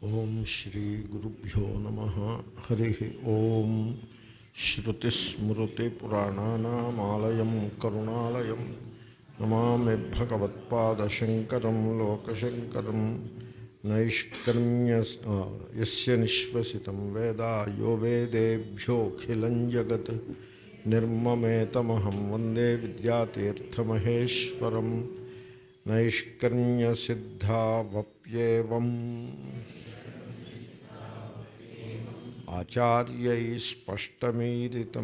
ఓం శ్రీ గురుభ్యో నమ హరి ఓం శ్రుతిస్మృతిపురాణానామాలయం కరుణాలయం నమామి భగవత్పాదశంకరం లోకశంకరం నైష్కర్మ్య యస్య నిశ్వసితం వేద యో వేదేభ్యోఖిలం జగత్ నిర్మమేతమహం వందే విద్యాతీర్థమహేశ్వరం నైష్కర్మ్యసిద్ధావప్యేవం ఆచార్యై స్పష్టమీరితం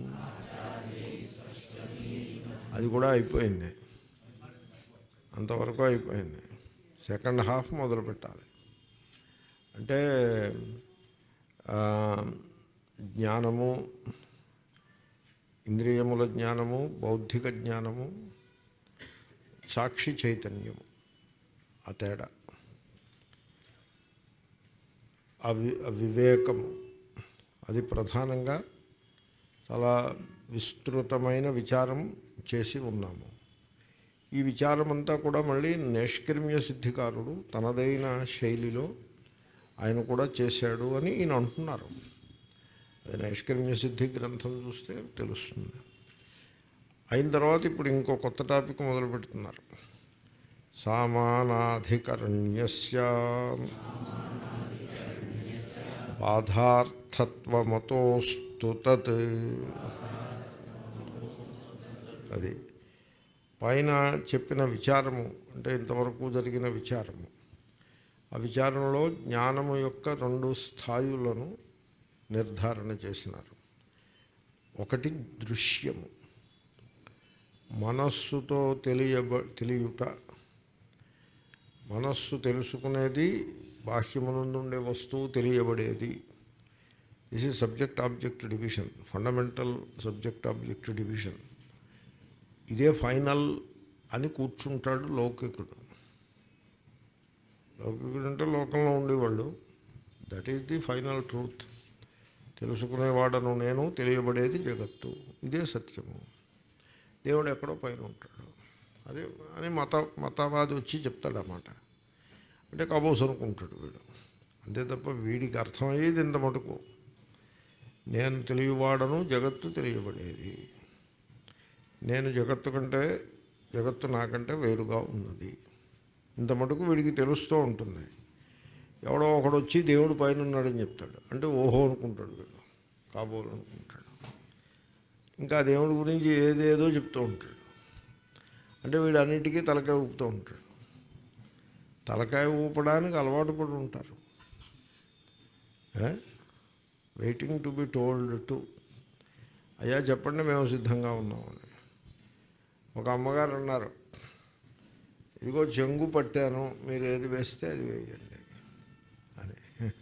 అది కూడా అయిపోయింది అంతవరకు అయిపోయింది సెకండ్ హాఫ్ మొదలు పెట్టాలి అంటే ఆ, జ్ఞానము ఇంద్రియముల జ్ఞానము బౌద్ధిక జ్ఞానము సాక్షి చైతన్యము ఆ తేడా అవి వివేకము అది ప్రధానంగా చాలా విస్తృతమైన విచారం చేసి ఉన్నాము ఈ విచారం అంతా కూడా మళ్ళీ నైష్కర్మ్య సిద్ధికారుడు తనదైన శైలిలో ఆయన కూడా చేశాడు అని ఈయన అంటున్నారు అది నైష్కర్మ్య సిద్ధి గ్రంథం చూస్తే తెలుస్తుంది అయిన తర్వాత ఇప్పుడు ఇంకో కొత్త టాపిక్ మొదలు పెడుతున్నారు సామానాధికరణ్యస్య బాధార్థత్వమతోస్తు తత్ అది పైన చెప్పిన విచారము అంటే ఇంతవరకు జరిగిన విచారము ఆ విచారంలో జ్ఞానము యొక్క రెండు స్థాయిలను నిర్ధారణ చేసినారు ఒకటి దృశ్యము మనస్సుతో తెలియబ తెలియుట మనస్సు తెలుసుకునేది బాహ్యమునందు ఉండే వస్తువు తెలియబడేది this is subject object division fundamental subject object division ఇదే ఫైనల్ అని కూర్చుంటాడు లౌకికుడు లౌకికుడు అంటే లోకంలో ఉండేవాళ్ళు that is the final truth తెలుసుకునేవాడను నేను తెలియబడేది జగత్తు ఇదే సత్యము దేవుడు ఎక్కడో పైన ఉంటాడు అదే అని మత మతవాది వచ్చి చెప్తాడు అన్నమాట అంటే కబోస్ అనుకుంటాడు వీడు అంతే తప్ప వీడికి అర్థమయ్యేది ఇంత మటుకు నేను తెలియవాడను జగత్తు తెలియబడేది నేను జగత్తు కంటే జగత్తు నాకంటే వేరుగా ఉన్నది ఇంత మటుకు వీడికి తెలుస్తూ ఉంటుంది ఎవడో ఒకడు వచ్చి దేవుడు పైన ఉన్నాడని చెప్తాడు అంటే ఓహో అనుకుంటాడు వీడు కాబోలు అనుకుంటాడు ఇంకా ఆ దేవుడి గురించి ఏదేదో చెప్తూ ఉంటాడు అంటే వీడు అన్నిటికీ తలకాయ ఊపుతూ ఉంటాడు తలకాయ ఊపడానికి అలవాటు పడి ఉంటారు waiting to be told to అయ్యా చెప్పండి మేము సిద్ధంగా ఉన్నామని ఒక అమ్మగారు అన్నారు ఇదిగో చెంగు పట్టాను మీరు ఏది వేస్తే అది వేయండి అని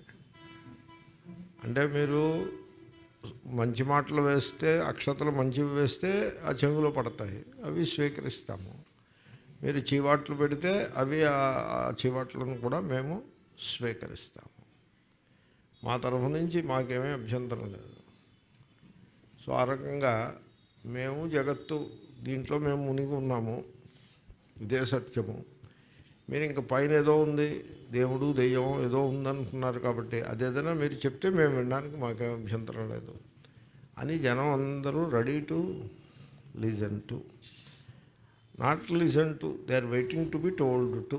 అంటే మీరు మంచి మాటలు వేస్తే అక్షతలు మంచివి వేస్తే ఆ చెంగులో పడతాయి అవి స్వీకరిస్తాము మీరు చీవాట్లు పెడితే అవి ఆ ఆ చీవాట్లను కూడా మేము స్వీకరిస్తాము మా తరఫు నుంచి మాకేమీ అభ్యంతరం లేదు సో ఆ రకంగా మేము జగత్తు దీంట్లో మేము మునిగి ఉన్నాము ఇదే సత్యము మీరు ఇంకా పైన ఏదో ఉంది దేవుడు దెయ్యం ఏదో ఉందంటున్నారు కాబట్టి అదేదైనా మీరు చెప్తే మేము వినడానికి మాకేం అభ్యంతరం లేదు అని జనం అందరూ ready to listen to not listen to they are waiting to be told to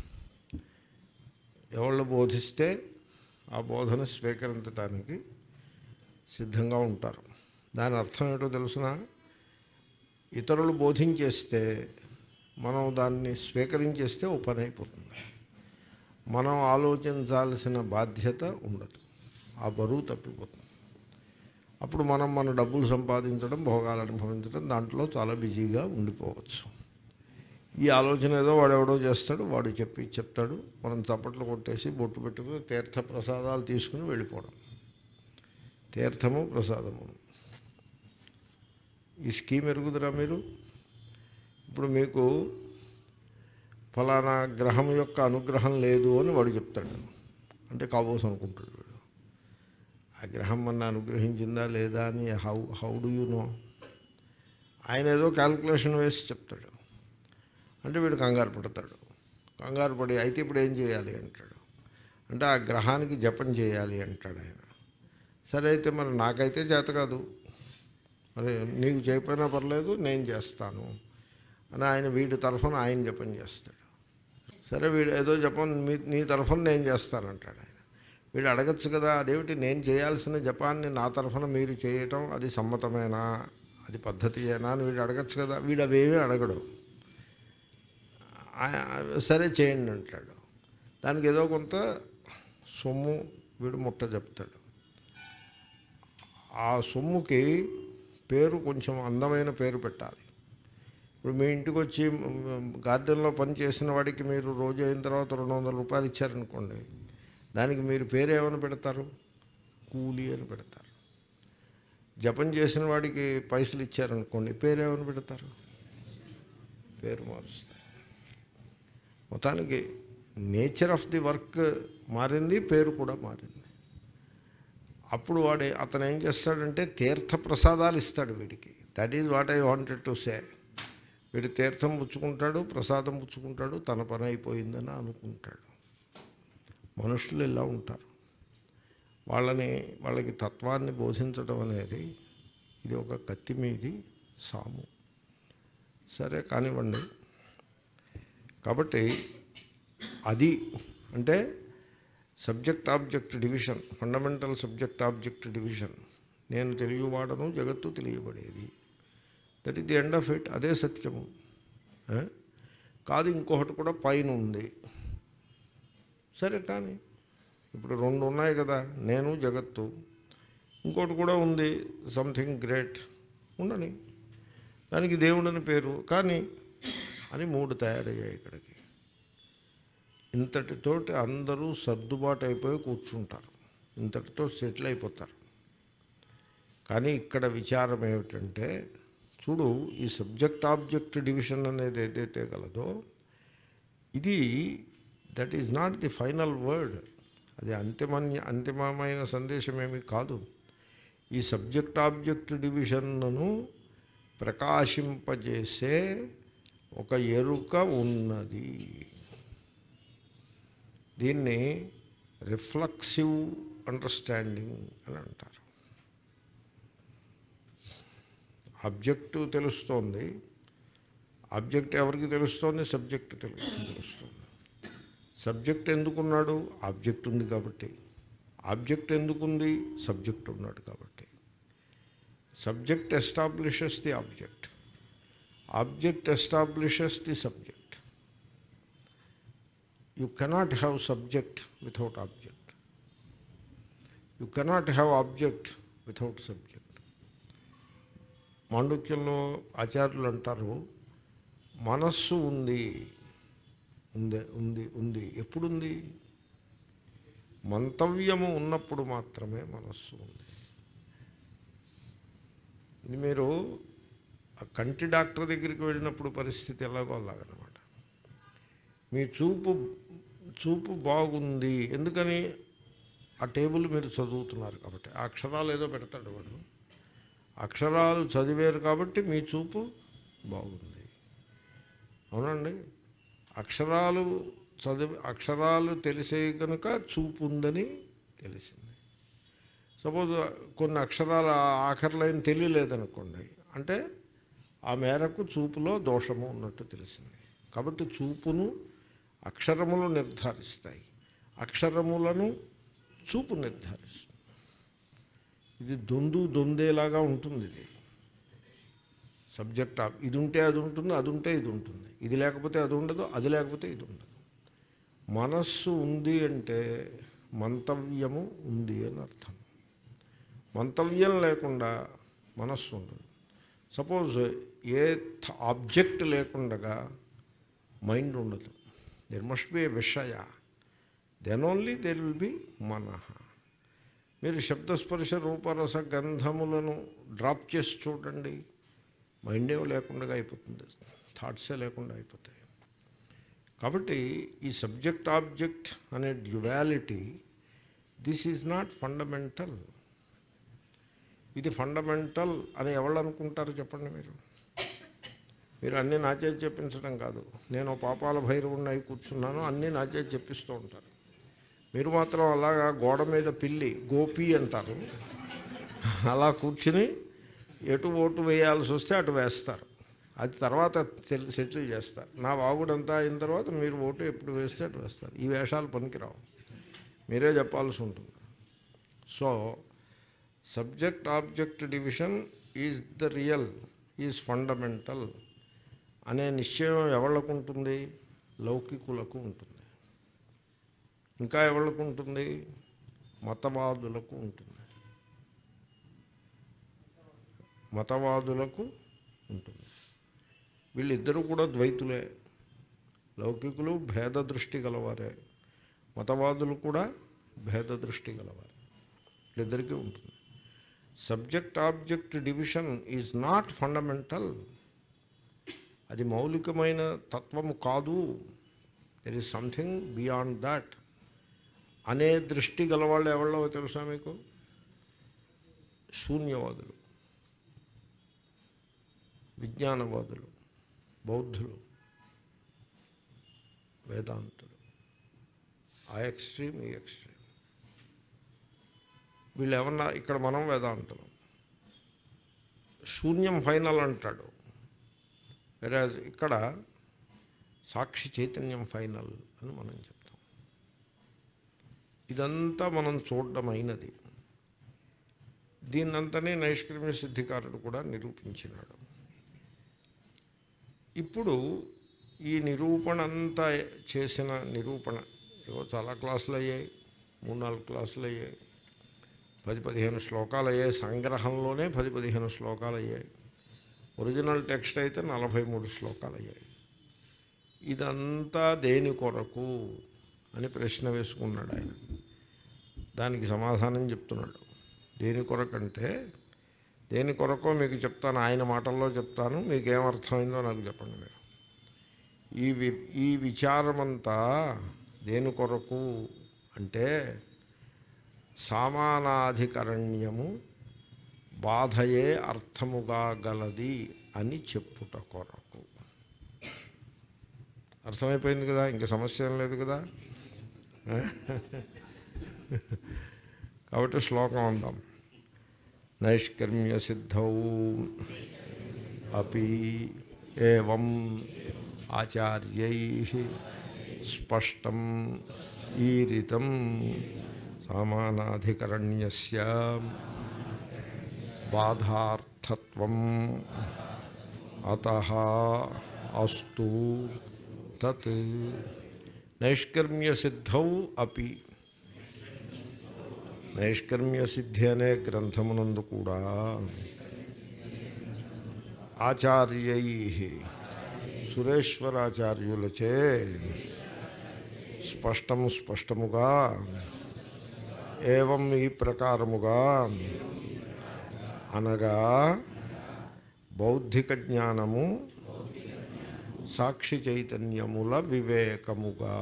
ఎవళ్ళు బోధిస్తే ఆ బోధన స్వీకరించడానికి సిద్ధంగా ఉంటారు దాని అర్థం ఏంటో తెలుసిన ఇతరులు బోధించేస్తే మనం దాన్ని స్వీకరించేస్తే ఓ పని అయిపోతుంది మనం ఆలోచించాల్సిన బాధ్యత ఉండదు ఆ బరువు తప్పిపోతుంది అప్పుడు మనం మన డబ్బులు సంపాదించడం భోగాలు అనుభవించడం దాంట్లో చాలా బిజీగా ఉండిపోవచ్చు ఈ ఆలోచన ఏదో వాడెవడో చేస్తాడు వాడు చెప్పి చెప్తాడు మనం చప్పట్లు కొట్టేసి బొట్టు పెట్టుకుని తీర్థ ప్రసాదాలు తీసుకుని వెళ్ళిపోవడం తీర్థము ప్రసాదము ఈ స్కీమ్ ఎరుగుదరా మీరు ఇప్పుడు మీకు ఫలానా గ్రహం యొక్క అనుగ్రహం లేదు అని వాడు చెప్తాడు అంటే కాబోస్ అనుకుంటాడు వీడు ఆ గ్రహం మన అనుగ్రహించిందా లేదా అని how how do you know ఆయన ఏదో క్యాల్కులేషన్ వేసి చెప్తాడు అంటే వీడు కంగారు పడతాడు కంగారు పడి అయితే ఇప్పుడు ఏం చేయాలి అంటాడు అంటే ఆ గ్రహానికి జపం చేయాలి అంటాడు ఆయన సరే అయితే మరి నాకైతే చేత కాదు మరి నీకు చేయకపోయినా పర్లేదు నేను చేస్తాను అని ఆయన వీడి తరఫున ఆయన జపం చేస్తాడు సరే వీడు ఏదో జపం మీ నీ తరఫున నేను చేస్తానంటాడు ఆయన వీడు అడగచ్చు కదా అదేమిటి నేను చేయాల్సిన జపాన్ని నా తరఫున మీరు చేయటం అది సమ్మతమేనా అది పద్ధతియేనా అని వీడు అడగచ్చు కదా వీడు అవేమీ అడగడు ఆ- సరే చేయండి అంటాడు దానికి ఏదో కొంత సొమ్ము వీడు ముట్ట చెప్తాడు ఆ సొమ్ముకి పేరు కొంచెం అందమైన పేరు పెట్టాలి ఇప్పుడు మీ ఇంటికి వచ్చి మ్, గార్డెన్లో పని చేసిన వాడికి మీరు రోజు అయిన తర్వాత రెండు వందల రూపాయలు ఇచ్చారనుకోండి దానికి మీరు పేరు ఏమని పెడతారు కూలీ అని పెడతారు జపం చేసిన వాడికి పైసలు ఇచ్చారనుకోండి పేరు ఏమని పెడతారు పేరు మారుస్తారు మొత్తానికి నేచర్ ఆఫ్ ది వర్క్ మారింది పేరు కూడా మారింది అప్పుడు వాడు అతను ఏం చేస్తాడంటే తీర్థ ప్రసాదాలు ఇస్తాడు వీడికి that is what I wanted to say వీడు తీర్థం పుచ్చుకుంటాడు ప్రసాదం పుచ్చుకుంటాడు తన పని అయిపోయిందని అనుకుంటాడు మనుషులు ఇలా ఉంటారు వాళ్ళని వాళ్ళకి తత్వాన్ని బోధించడం అనేది ఇది ఒక కత్తి మీది సాము సరే కానివ్వండి కాబట్టి అది అంటే subject object division fundamental subject object division నేను తెలియవాడను జగత్తు తెలియబడేది that is the end of it అదే సత్యము ఆ? కాదు ఇంకొకటి కూడా పైన ఉంది సరే కానీ ఇప్పుడు రెండు ఉన్నాయి కదా నేను జగత్తు ఇంకోటి కూడా ఉంది సంథింగ్ గ్రేట్ ఉండని దానికి దేవుడని పేరు కానీ అని మూడు తయారయ్యాయి ఇక్కడికి ఇంతటితోటి అందరూ సర్దుబాటు అయిపోయి కూర్చుంటారు ఇంతటితో సెటిల్ అయిపోతారు కానీ ఇక్కడ విచారం ఏమిటంటే చూడు ఈ సబ్జెక్ట్ ఆబ్జెక్ట్ డివిజన్ అనేది ఏదైతే గలదో ఇది that is not the final word అది అంతిమన్య అంతిమమైన సందేశం ఏమీ కాదు ఈ సబ్జెక్ట్ ఆబ్జెక్ట్ డివిజన్ను ప్రకాశింపజేసే ఒక ఎరుక ఉన్నది దీన్ని రిఫ్లెక్సివ్ అండర్స్టాండింగ్ అని అంటారు ఆబ్జెక్టు తెలుస్తోంది ఆబ్జెక్ట్ ఎవరికి తెలుస్తోంది సబ్జెక్ట్ తెలుసు తెలుస్తుంది సబ్జెక్ట్ ఎందుకున్నాడు ఆబ్జెక్ట్ ఉంది కాబట్టి ఆబ్జెక్ట్ ఎందుకుంది సబ్జెక్ట్ ఉన్నాడు కాబట్టి subject establishes the object object establishes the subject you cannot have subject without object you cannot have object without subject మాండుక్యంలో ఆచార్యులు అంటారు మనస్సు ఉంది ఉంది ఉంది ఉంది ఎప్పుడుంది మంతవ్యము ఉన్నప్పుడు మాత్రమే మనస్సు ఉంది ఇది మీరు ఆ కంటి డాక్టర్ దగ్గరికి వెళ్ళినప్పుడు పరిస్థితి ఎలాగో అలాగనమాట మీ చూపు చూపు బాగుంది ఎందుకని ఆ టేబుల్ మీరు చదువుతున్నారు కాబట్టి ఆ అక్షరాలు ఏదో పెడతాడు వాడు అక్షరాలు చదివారు కాబట్టి మీ చూపు బాగుంది అవునండి అక్షరాలు చదివి అక్షరాలు తెలిసే కనుక చూపు ఉందని తెలిసింది సపోజ్ కొన్ని అక్షరాల ఆఖరి లైన్ తెలియలేదనుకోండి అంటే ఆ మేరకు చూపులో దోషము ఉన్నట్టు తెలిసింది కాబట్టి చూపును అక్షరములు నిర్ధారిస్తాయి అక్షరములను చూపు నిర్ధారిస్తుంది ఇది దొందు దొందేలాగా ఉంటుంది ఇది సబ్జెక్ట్ ఆఫ్ ఇది ఉంటే అది ఉంటుంది అది ఉంటే ఇది ఉంటుంది ఇది లేకపోతే అది ఉండదు అది లేకపోతే ఇది ఉండదు మనస్సు ఉంది అంటే మంతవ్యము ఉంది అని అర్థం మంతవ్యం లేకుండా మనస్సు ఉండదు సపోజ్ ఏ ఆబ్జెక్ట్ లేకుండా మైండ్ ఉండదు దెర్ మస్ట్ బి ఏ విషయ then only there will be మనహ మీరు శబ్దస్పర్శ రూపరస గంధములను డ్రాప్ చేసి చూడండి మైండే లేకుండా అయిపోతుంది థాట్సే లేకుండా అయిపోతాయి కాబట్టి ఈ సబ్జెక్ట్ ఆబ్జెక్ట్ అనే duality this is not fundamental ఇది ఫండమెంటల్ అని ఎవరు అనుకుంటారు చెప్పండి మీరు మీరు అన్నీ నా చేతి చెప్పించడం కాదు నేను పాపాల భైరవుడిని అయి కూర్చున్నాను అన్నీ నా చేతి చెప్పిస్తూ ఉంటారు మీరు మాత్రం అలాగా గోడ మీద పిల్లి గోపి అంటారు అలా కూర్చుని ఎటు ఓటు వేయాల్సి వస్తే అటు వేస్తారు అది తర్వాత తెల్- సెటిల్ చేస్తారు నా వాగుడంతా అయిన తర్వాత మీరు ఓటు ఎప్పుడు వేస్తే అటు వేస్తారు ఈ వేషాలు పనికిరావు మీరే చెప్పాల్సి ఉంటుంది so subject object division is the real is fundamental అనే నిశ్చయం ఎవళ్ళకు ఉంటుంది లౌకికులకు ఉంటుంది ఇంకా ఎవళ్ళకు ఉంటుంది మతవాదులకు ఉంటుంది మతవాదులకు ఉంటుంది వీళ్ళిద్దరూ కూడా ద్వైతులే లౌకికులు భేద దృష్టి గలవారే మతవాదులు కూడా భేద దృష్టి గలవారే వీళ్ళిద్దరికీ ఉంటుంది subject object division is not fundamental అది మౌలికమైన తత్వము కాదు there is something beyond that అనే దృష్టి గలవాళ్ళు ఎవరో తెలుసా మీకు శూన్యవాదులు విజ్ఞానవాదులు బౌద్ధులు వేదాంతులు ఆ ఎక్స్ట్రీమ్ ఈ ఎక్స్ట్రీమ్ వీళ్ళు ఏమన్నా ఇక్కడ మనం వేదాంతులం శూన్యం ఫైనల్ అంటాడు వెరాజ్ ఇక్కడ సాక్షి చైతన్యం ఫైనల్ అని మనం చెప్తాం ఇదంతా మనం చూడడమైనది దీన్నంతనే నైష్క్రమ్య సిద్ధికారుడు కూడా నిరూపించినాడు ఇప్పుడు ఈ నిరూపణ అంతా చేసిన నిరూపణ ఏవో చాలా క్లాసులు అయ్యాయి మూడు నాలుగు క్లాసులు అయ్యాయి పది పదిహేను శ్లోకాలు అయ్యాయి సంగ్రహంలోనే పది పదిహేను శ్లోకాలు అయ్యాయి ఒరిజినల్ టెక్స్ట్ అయితే నలభై మూడు శ్లోకాలు అయ్యాయి ఇదంతా దేని కొరకు అని ప్రశ్న వేసుకున్నాడు ఆయన దానికి సమాధానం చెప్తున్నాడు దేని కొరకంటే దేని కొరకో మీకు చెప్తాను ఆయన మాటల్లో చెప్తాను మీకు ఏమర్థమైందో నాకు చెప్పండి మీరు ఈ వి ఈ విచారమంతా దేని కొరకు అంటే సామానాధికరణ్యము బాధయే అర్థముగా గలది అని చెప్పుట కొరకు అర్థమైపోయింది కదా ఇంకా సమస్య ఏం లేదు కదా కాబట్టి శ్లోకం అందాం నైష్కర్మ్య సిద్ధౌ అపి ఏవం ఆచార్యై స్పష్టం ఈరితం సామానాధికరణ్యస్య బాధార్థత్వం అత అస్తు తత్ నైష్కర్మ్య సిద్ధౌ అపి నైష్కర్మ్య సిద్ధి అనే గ్రంథమునందు కూడా ఆచార్యై సురేశ్వరాచార్యులచే స్పష్టము స్పష్టముగా ఏవం ఈ ప్రకారముగా అనగా బౌద్ధిక జ్ఞానము సాక్షి చైతన్యముల వివేకముగా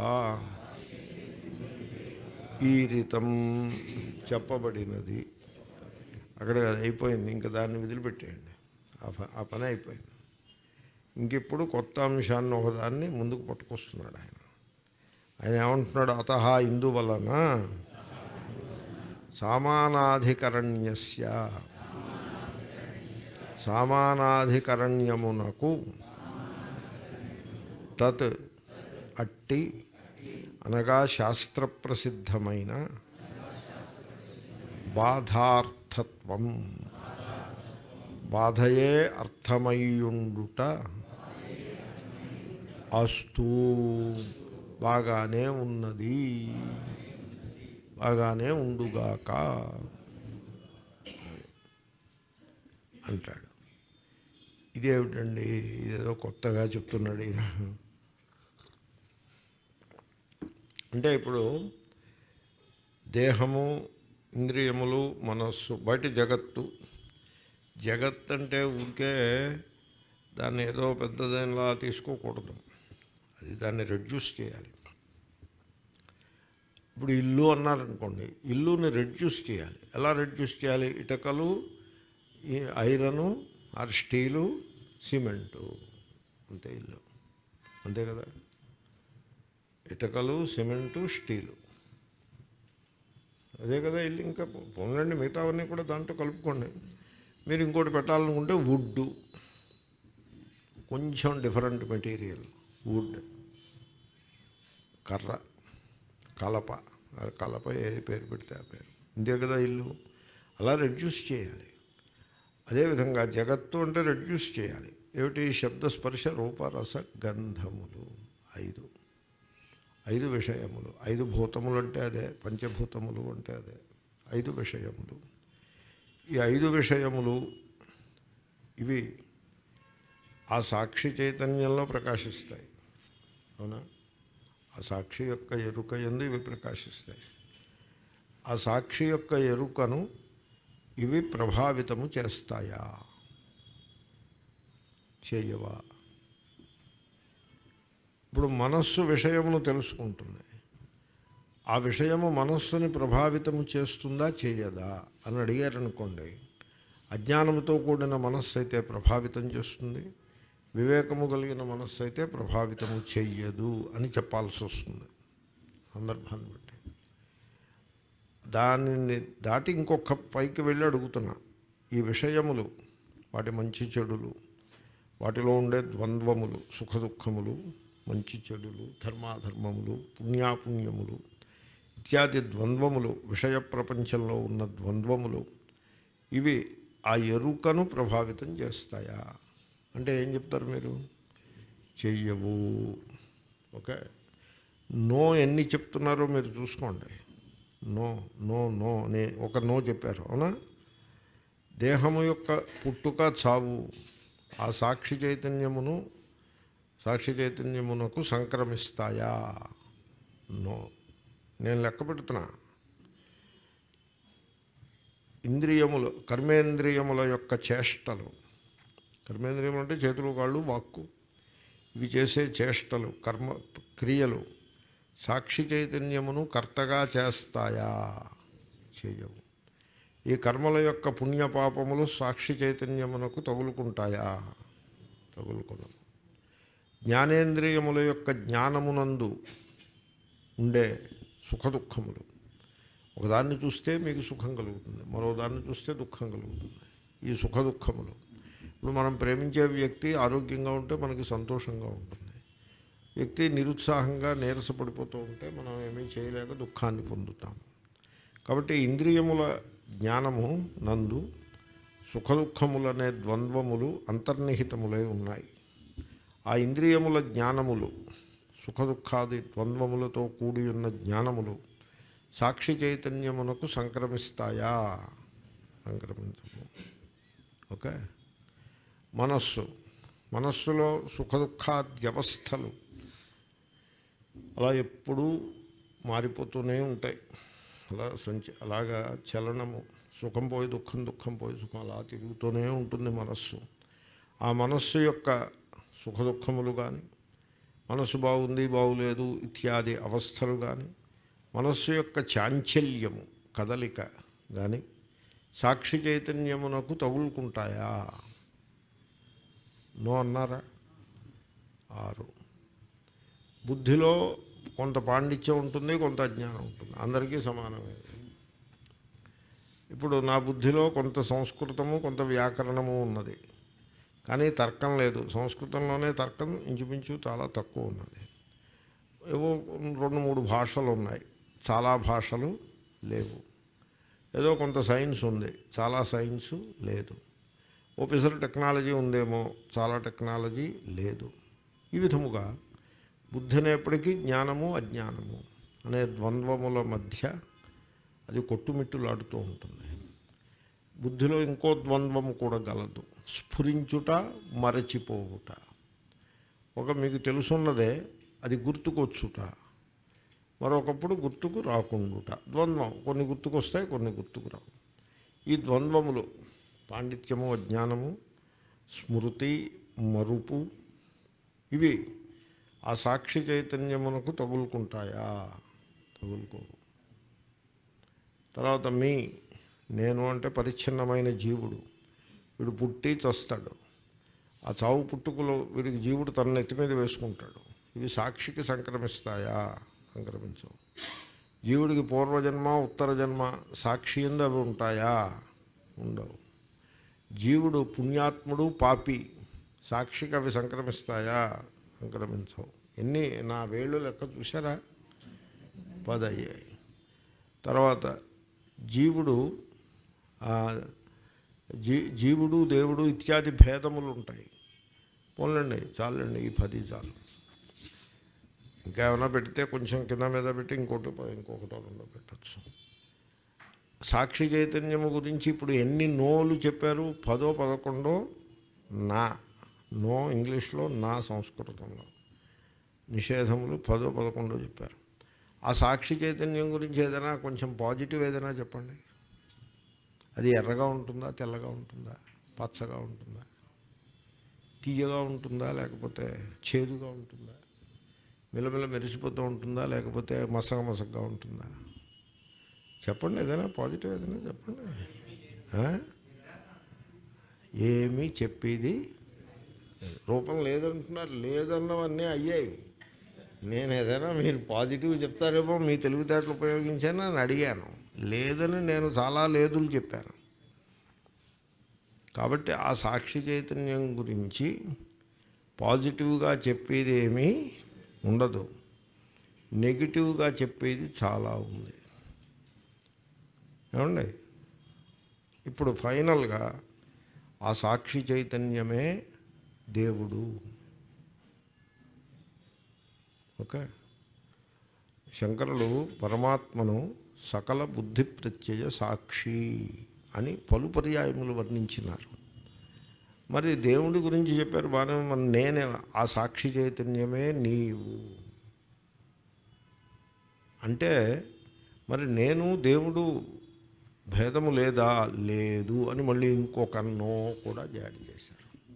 ఈ రీతం చెప్పబడినది అక్కడ అది అయిపోయింది ఇంకా దాన్ని వదిలిపెట్టేయండి ఆ ప- ఆ పని అయిపోయింది ఇంక ఇప్పుడు కొత్త అంశాన్ని ఒకదాన్ని ముందుకు పట్టుకొస్తున్నాడు ఆయన ఆయన ఏమంటున్నాడు అత ఇందువలన సామానాధికరణ్యస్య సామానాధికరణ్యమునకు తత్ అట్టి అనగా శాస్త్రప్రసిద్ధమైన బాధార్థత్వం బాధయే అర్థమయ్యుండుట అస్తు బాగానే ఉన్నది బాగానే ఉండుగాక అంటాడు ఇదేమిటండి ఇదేదో కొత్తగా చెప్తున్నాడు ఈయన అంటే ఇప్పుడు దేహము ఇంద్రియములు మనస్సు బయట జగత్తు జగత్ అంటే ఊరికే దాన్ని ఏదో పెద్దదానిలా తీసుకోకూడదు అది దాన్ని రెడ్యూస్ చేయాలి ఇప్పుడు ఇల్లు అన్నారనుకోండి ఇల్లుని రెడ్యూస్ చేయాలి ఎలా రెడ్యూస్ చేయాలి ఇటకలు ఈ ఐరను ఆర్ స్టీలు సిమెంటు అంతే ఇల్లు అంతే కదా ఇటకలు సిమెంటు స్టీలు అదే కదా ఇల్లు ఇంకా పొందండి మిగతావన్నీ కూడా దాంట్లో కలుపుకోండి మీరు ఇంకోటి పెట్టాలనుకుంటే వుడ్ కొంచెం డిఫరెంట్ మెటీరియల్ వుడ్ కర్ర కలప ఆ కలప ఏ పేరు పెడితే ఆ పేరు ఇంతే కదా ఇల్లు అలా రెడ్యూస్ చేయాలి అదేవిధంగా జగత్తు అంటే రెడ్యూస్ చేయాలి ఏమిటి శబ్ద స్పర్శ రూపరస గంధములు ఐదు ఐదు విషయములు ఐదు భూతములు అంటే అదే పంచభూతములు అంటే అదే ఐదు విషయములు ఈ ఐదు విషయములు ఇవి ఆ సాక్షి చైతన్యంలో ప్రకాశిస్తాయి అవునా ఆ సాక్షి యొక్క ఎరుక ఎందు ఇవి ప్రకాశిస్తాయి ఆ సాక్షి యొక్క ఎరుకను ఇవి ప్రభావితము చేస్తాయా చేయవా ఇప్పుడు మనస్సు విషయమును తెలుసుకుంటుంది ఆ విషయము మనస్సుని ప్రభావితము చేస్తుందా చేయదా అని అడిగారనుకోండి అజ్ఞానముతో కూడిన మనస్సు అయితే ప్రభావితం చేస్తుంది వివేకము కలిగిన మనస్సు అయితే ప్రభావితము చెయ్యదు అని చెప్పాల్సి వస్తుంది సందర్భాన్ని బట్టి దానిని దాటి ఇంకొక పైకి వెళ్ళి అడుగుతున్నా ఈ విషయములు వాటి మంచి చెడులు వాటిలో ఉండే ద్వంద్వములు సుఖ దుఃఖములు మంచి చెడులు ధర్మాధర్మములు పుణ్యాపుణ్యములు ఇత్యాది ద్వంద్వములు విషయ ప్రపంచంలో ఉన్న ద్వంద్వములు ఇవి ఆ ఎరుకను ప్రభావితం చేస్తాయా అంటే ఏం చెప్తారు మీరు చెయ్యవు ఓకే నో ఎన్ని చెప్తున్నారో మీరు చూసుకోండి నో నో నో అని ఒక నో చెప్పారు అవునా దేహము యొక్క పుట్టుక చావు ఆ సాక్షి చైతన్యమును సాక్షి చైతన్యమునకు సంక్రమిస్తాయా నో నేను లెక్క పెడుతున్నా ఇంద్రియములు కర్మేంద్రియముల యొక్క చేష్టలు కర్మేంద్రియములు అంటే చేతులు కాళ్ళు వాక్కు ఇవి చేసే చేష్టలు కర్మ క్రియలు సాక్షి చైతన్యమును కర్తగా చేస్తాయా చేయవు ఈ కర్మల యొక్క పుణ్యపాపములు సాక్షి చైతన్యమునకు తగులుకుంటాయా తగులుకునవు జ్ఞానేంద్రియముల యొక్క జ్ఞానమునందు ఉండే సుఖదుఖములు ఒకదాన్ని చూస్తే మీకు సుఖం కలుగుతుంది మరో దాన్ని చూస్తే దుఃఖం కలుగుతుంది ఈ సుఖ దుఃఖములు ఇప్పుడు మనం ప్రేమించే వ్యక్తి ఆరోగ్యంగా ఉంటే మనకి సంతోషంగా ఉంటుంది వ్యక్తి నిరుత్సాహంగా నీరసపడిపోతూ ఉంటే మనం ఏమీ చేయలేక దుఃఖాన్ని పొందుతాం కాబట్టి ఇంద్రియముల జ్ఞానము నందు సుఖదుఖములనే ద్వంద్వములు అంతర్నిహితములై ఉన్నాయి ఆ ఇంద్రియముల జ్ఞానములు సుఖదుఖాది ద్వంద్వములతో కూడి ఉన్న జ్ఞానములు సాక్షి చైతన్యమునకు సంక్రమిస్తాయా సంక్రమించము ఓకే మనస్సు మనస్సులో సుఖదుఖాద్యవస్థలు అలా ఎప్పుడూ మారిపోతూనే ఉంటాయి అలా సంచ అలాగా చలనము సుఖం పోయి దుఃఖం దుఃఖం పోయి సుఖం అలా తిరుగుతూనే ఉంటుంది మనస్సు ఆ మనస్సు యొక్క సుఖ దుఃఖములు కానీ మనస్సు బాగుంది బాగులేదు ఇత్యాది అవస్థలు కానీ మనస్సు యొక్క చాంచల్యము కదలిక కానీ సాక్షి చైతన్యమునకు తగులుకుంటాయా నో అన్నారా ఆరు బుద్ధిలో కొంత పాండిత్యం ఉంటుంది కొంత అజ్ఞానం ఉంటుంది అందరికీ సమానమే ఇప్పుడు నా బుద్ధిలో కొంత సంస్కృతము కొంత వ్యాకరణము ఉన్నది కానీ తర్కం లేదు సంస్కృతంలోనే తర్కం ఇంచుమించు చాలా తక్కువ ఉన్నది ఏవో రెండు మూడు భాషలు ఉన్నాయి చాలా భాషలు లేవు ఏదో కొంత సైన్స్ ఉంది చాలా సైన్స్ లేదు ఓపెసర్ టెక్నాలజీ ఉందేమో చాలా టెక్నాలజీ లేదు ఈ విధముగా బుద్ధి అనేప్పటికీ జ్ఞానము అజ్ఞానము అనే ద్వంద్వముల మధ్య అది కొట్టుమిట్టులాడుతూ ఉంటుంది బుద్ధిలో ఇంకో ద్వంద్వము కూడా గలదు స్ఫురించుట మరచిపోవుట ఒక మీకు తెలుసున్నదే అది గుర్తుకొచ్చుట మరొకప్పుడు గుర్తుకు రాకుండుట ద్వంద్వం కొన్ని గుర్తుకు వస్తాయి కొన్ని గుర్తుకు రావు ఈ ద్వంద్వములు పాండిత్యము అజ్ఞానము స్మృతి మరుపు ఇవి ఆ సాక్షి చైతన్యమునకు తగులుకుంటాయా తగులుకోవు తర్వాత మీ నేను అంటే పరిచ్ఛిన్నమైన జీవుడు వీడు పుట్టి చస్తాడు ఆ చావు పుట్టుకలో వీడికి జీవుడు తన నెత్తి మీద వేసుకుంటాడు ఇవి సాక్షికి సంక్రమిస్తాయా సంక్రమించవు జీవుడికి పూర్వజన్మ ఉత్తర జన్మ సాక్షి ఎందు అవి ఉంటాయా ఉండవు జీవుడు పుణ్యాత్ముడు పాపి సాక్షికి అవి సంక్రమిస్తాయా సంక్రమించవు ఎన్ని నా వేళ్ళు లెక్క చూసారా పది అయ్యాయి తర్వాత జీవుడు ఆ, జీ జీవుడు దేవుడు ఇత్యాది భేదములు ఉంటాయి పోన్లండి చాలండి ఈ పది చాలు ఇంకా ఏమైనా పెడితే కొంచెం కింద మీద పెట్టి ఇంకోటి ఇంకొకటి రెండో పెట్టచ్చు సాక్షి చైతన్యము గురించి ఇప్పుడు ఎన్ని నోలు చెప్పారు పదో పదకొండో నా నో ఇంగ్లీష్లో నా సంస్కృతంలో నిషేధములు పదో పదకొండో చెప్పారు ఆ సాక్షి చైతన్యం గురించి ఏదైనా కొంచెం పాజిటివ్ ఏదైనా చెప్పండి అది ఎర్రగా ఉంటుందా తెల్లగా ఉంటుందా పచ్చగా ఉంటుందా తీయగా ఉంటుందా లేకపోతే చేదుగా ఉంటుందా మిలమిల మెరిసిపోతూ ఉంటుందా లేకపోతే మసగ మసగ్గా ఉంటుందా చెప్పండి ఏదైనా పాజిటివ్ ఏదైనా చెప్పండి ఆ? ఏమీ చెప్పేది రూపం లేదంటున్నారు లేదన్నవన్నీ అయ్యాయి నేను ఏదైనా మీరు పాజిటివ్ చెప్తారేమో మీ తెలివితేటలు ఉపయోగించాను అని అడిగాను లేదని నేను చాలా లేదులు చెప్పాను కాబట్టి ఆ సాక్షి చైతన్యం గురించి పాజిటివ్గా చెప్పేది ఏమీ ఉండదు నెగిటివ్గా చెప్పేది చాలా ఉంది ఏమండి ఇప్పుడు ఫైనల్గా ఆ సాక్షి చైతన్యమే దేవుడు ఓకే శంకరులు పరమాత్మను సకల బుద్ధి ప్రత్యయ సాక్షి అని పలు పర్యాయములు వర్ణించినారు మరి దేవుడి గురించి చెప్పారు బాగానే మరి నేనే ఆ సాక్షి చైతన్యమే నీవు అంటే మరి నేను దేవుడు భేదము లేదా లేదు అని మళ్ళీ ఇంకొక నో కూడా జాడి చేశారు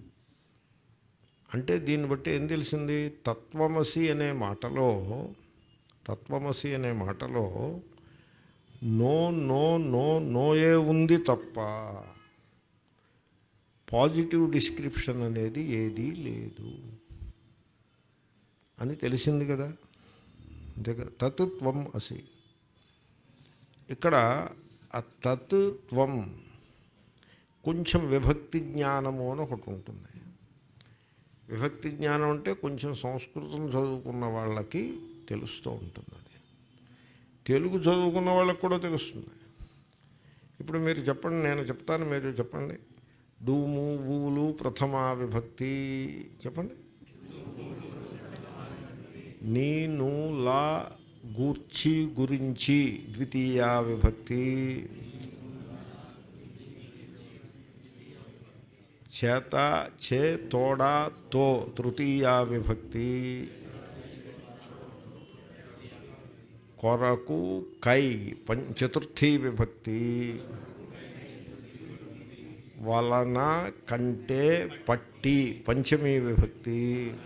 అంటే దీన్ని బట్టి ఏం తెలిసింది తత్వమసి అనే మాటలో తత్వమసి అనే మాటలో నో నో నో నోయే ఉంది తప్ప పాజిటివ్ డిస్క్రిప్షన్ అనేది ఏదీ లేదు అని తెలిసింది కదా అంతే కదా తత్ త్వం అసి ఇక్కడ ఆ తత్ త్వం కొంచెం విభక్తి జ్ఞానము అని ఒకటి ఉంటుంది విభక్తి జ్ఞానం అంటే కొంచెం సంస్కృతం చదువుకున్న వాళ్ళకి తెలుస్తూ ఉంటుంది అది తెలుగు చదువుకున్న వాళ్ళకి కూడా తెలుస్తుంది ఇప్పుడు మీరు చెప్పండి నేను చెప్తాను మీరు చెప్పండి డూము ఊలు ప్రథమా విభక్తి చెప్పండి నేను లా గూర్చి గురించి ద్వితీయ విభక్తి చేత చే తోడా తో తృతీయ విభక్తి కొరకు కై పం చతుర్థీ విభక్తి వలన కంటే పట్టి పంచమీ విభక్తి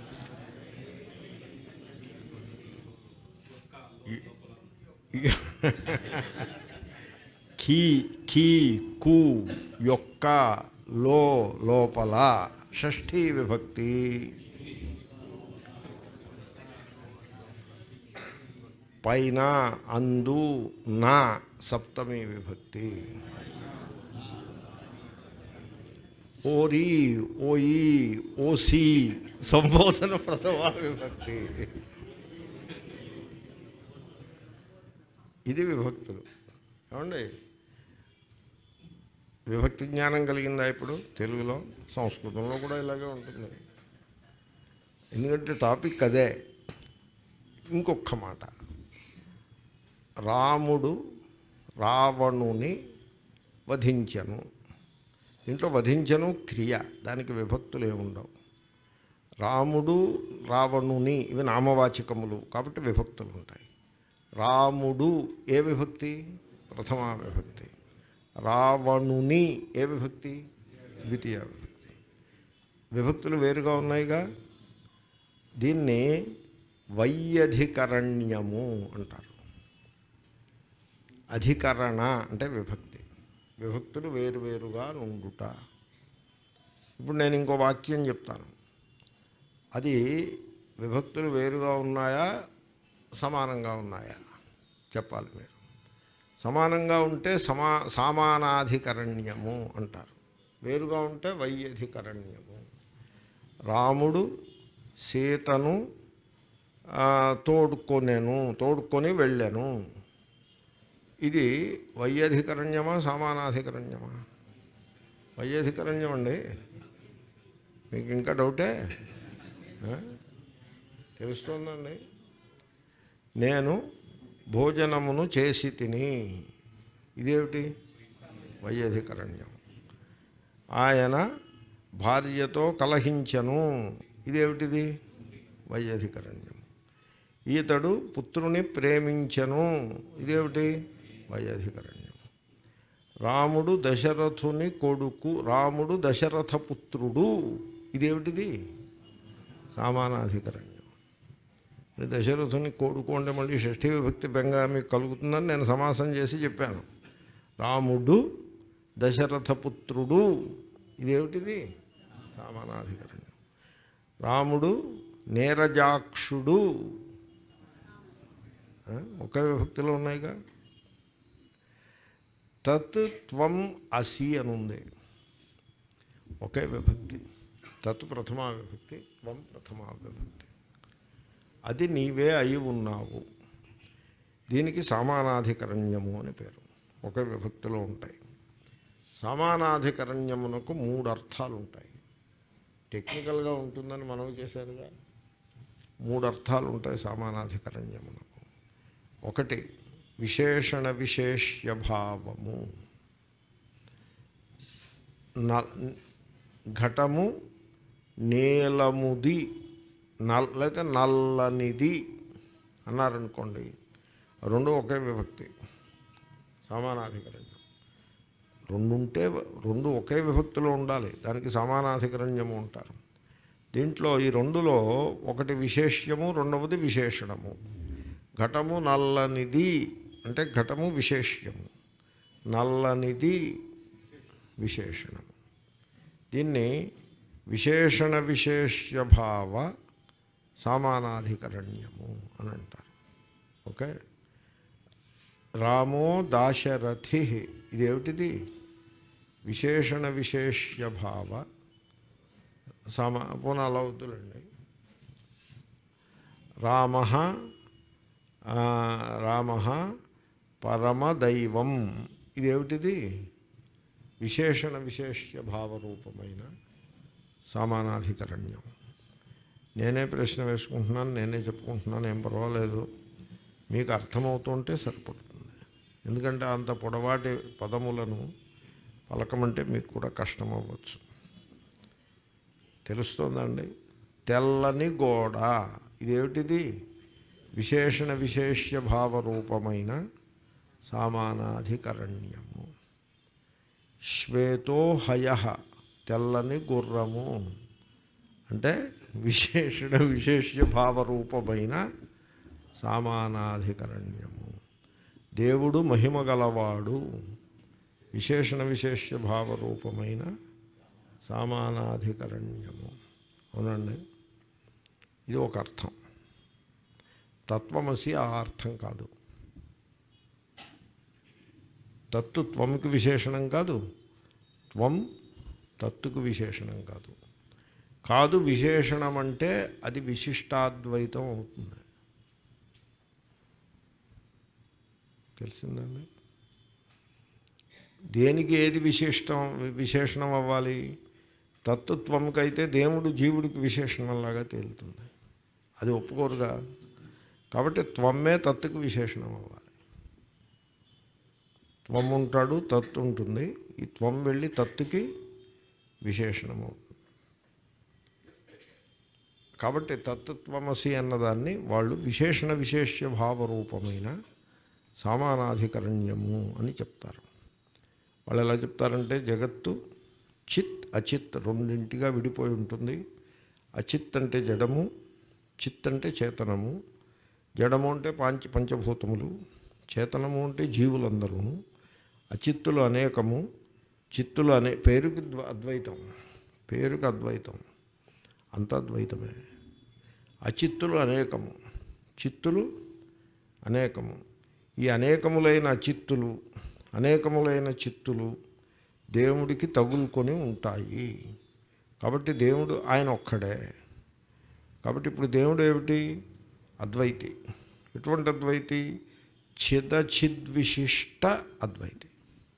కీ కీ కు యొక్క లో లోపల షష్ఠీ విభక్తి పైన అందు నా సప్తమి విభక్తి ఓరి ఓయి ఓసి సంబోధన ప్రథమ విభక్తి ఇది విభక్తులు ఏమండి విభక్తి జ్ఞానం కలిగిందా ఇప్పుడు తెలుగులో సంస్కృతంలో కూడా ఇలాగే ఉంటుంది ఎందుకంటే టాపిక్ అదే ఇంకొక మాట రాముడు రావణుని వధించను దీంట్లో వధించను క్రియ దానికి విభక్తులు ఏముండవు రాముడు రావణుని ఇవి నామవాచకములు కాబట్టి విభక్తులు ఉంటాయి రాముడు ఏ విభక్తి ప్రథమా విభక్తి రావణుని ఏ విభక్తి ద్వితీయ విభక్తి విభక్తులు వేరుగా ఉన్నాయిగా దీన్ని వైయధికరణ్యము అంటారు అధికరణ అంటే విభక్తి విభక్తులు వేరువేరుగా నుండుట ఇప్పుడు నేను ఇంకో వాక్యం చెప్తాను అది విభక్తులు వేరుగా ఉన్నాయా సమానంగా ఉన్నాయా చెప్పాలి మీరు సమానంగా ఉంటే సమా సామానాధికరణ్యము అంటారు వేరుగా ఉంటే వైయధికరణ్యము రాముడు సీతను ఆ, తోడుకొనేను తోడుకొని వెళ్ళాను ఇది వైయధికరణ్యమా సమానాధికరణ్యమా వైయధికరణ్యం అండి మీకు ఇంకా డౌటే ఆ? తెలుస్తోందండి నేను భోజనమును చేసి తిని ఇదేమిటి వైయధికరణ్యం ఆయన భార్యతో కలహించను ఇదేమిటిది వైయధికరణ్యం ఈతడు పుత్రుని ప్రేమించను ఇదేమిటి వైయధికరణ్యం రాముడు దశరథుని కొడుకు రాముడు దశరథ పుత్రుడు ఇదేమిటిది సామానాధికరణ్యం ఈ దశరథుని కొడుకు అంటే మళ్ళీ షష్ఠీ విభక్తి బెంగ మీకు కలుగుతుందని నేను సమాసం చేసి చెప్పాను రాముడు దశరథ పుత్రుడు ఇదేమిటిది సామానాధికరణ్యం రాముడు నీరజాక్షుడు ఆ, ఒకే విభక్తిలో ఉన్నాయిగా తత్ త్వం అసి అని ఉంది ఒకే విభక్తి తత్ ప్రథమా విభక్తి త్వం ప్రథమా విభక్తి అది నీవే అయి ఉన్నావు దీనికి సమానాధికరణ్యము అని పేరు ఒకే విభక్తిలో ఉంటాయి సమానాధికరణ్యమునకు మూడు అర్థాలు ఉంటాయి టెక్నికల్గా ఉంటుందని మనవి చేశారుగా మూడు అర్థాలు ఉంటాయి సమానాధికరణ్యమునకు ఒకటి విశేషణ విశేష్య భావము న- ఘటము నీలముది నల్ లేకపోతే నల్లనిది అన్నారనుకోండి రెండు ఒకే విభక్తి సమానాధికరణ్యం రెండు ఉంటే రెండు ఒకే విభక్తిలో ఉండాలి దానికి సమానాధికరణ్యము ఉంటారు దీంట్లో ఈ రెండులో ఒకటి విశేష్యము రెండవది విశేషణము ఘటము నల్లనిది అంటే ఘటము విశేష్యము నల్లనిది విశేషణము దీన్ని విశేషణ విశేష్య భావ సమానాధికరణ్యము అని అంటారు ఓకే రామో దాశరథి ఇదేమిటిది విశేషణ విశేష్య భావ సమా పోనీ అలా వద్దులండి రామ రామ పరమదైవం ఇదేమిటిది విశేషణ విశేష్య భావరూపమైన సమానాధికరణ్యం నేనే ప్రశ్న వేసుకుంటున్నాను నేనే చెప్పుకుంటున్నాను ఏం పర్వాలేదు మీకు అర్థమవుతుంటే సరిపడుతుంది ఎందుకంటే అంత పొడవాటి పదములను పలకమంటే మీకు కూడా కష్టం అవ్వచ్చు తెలుస్తోందండి తెల్లని గోడ ఇదేమిటిది విశేషణ విశేష్య భావరూపమైన సామానాధికరణ్యము శ్వేతో హయ తెల్లని గుర్రము అంటే విశేషణ విశేష్య భావరూపమైన సామానాధికరణ్యము దేవుడు మహిమ గలవాడు విశేషణ విశేష్య భావరూపమైన సామానాధికరణ్యము అవునండి ఇది ఒక అర్థం తత్వమసి ఆ అర్థం కాదు తత్తు త్వంకి విశేషణం కాదు త్వం తత్తుకు విశేషణం కాదు కాదు విశేషణం అంటే అది విశిష్టాద్వైతం అవుతుంది తెలిసిందండి దేనికి ఏది విశిష్టం విశేషణం అవ్వాలి తత్వత్వంకైతే దేవుడు జీవుడికి విశేషణంలాగా తేలుతుంది అది ఒప్పుకోరుగా కాబట్టి త్వమ్మే తత్తుకు విశేషణం అవ్వాలి త్వం ఉంటాడు తత్తు ఉంటుంది ఈ త్వం వెళ్ళి తత్తుకి విశేషణం అవుతుంది కాబట్టి తత్వమసి అన్నదాన్ని వాళ్ళు విశేషణ విశేష్య భావరూపమైన సామానాధికరణ్యము అని చెప్తారు వాళ్ళు ఎలా చెప్తారంటే జగత్తు చిత్ అచిత్ రెండింటిగా విడిపోయి ఉంటుంది అచిత్ అంటే జడము చిత్ అంటే చేతనము జడము అంటే పాంచ పంచభూతములు చేతనము అంటే జీవులందరూ అచిత్తులు అనేకము చిత్తులు అనే పేరుకి ద్వ- అద్వైతం పేరుకి అద్వైతం అంత అద్వైతమే అచిత్తులు అనేకము చిత్తులు అనేకము ఈ అనేకములైన చిత్తులు అనేకములైన చిత్తులు దేవుడికి తగులుకొని ఉంటాయి కాబట్టి దేవుడు ఆయన ఒక్కడే కాబట్టి ఇప్పుడు దేవుడు ఏమిటి అద్వైతి ఎటువంటి అద్వైతి చిదచిద్విశిష్ట అద్వైతి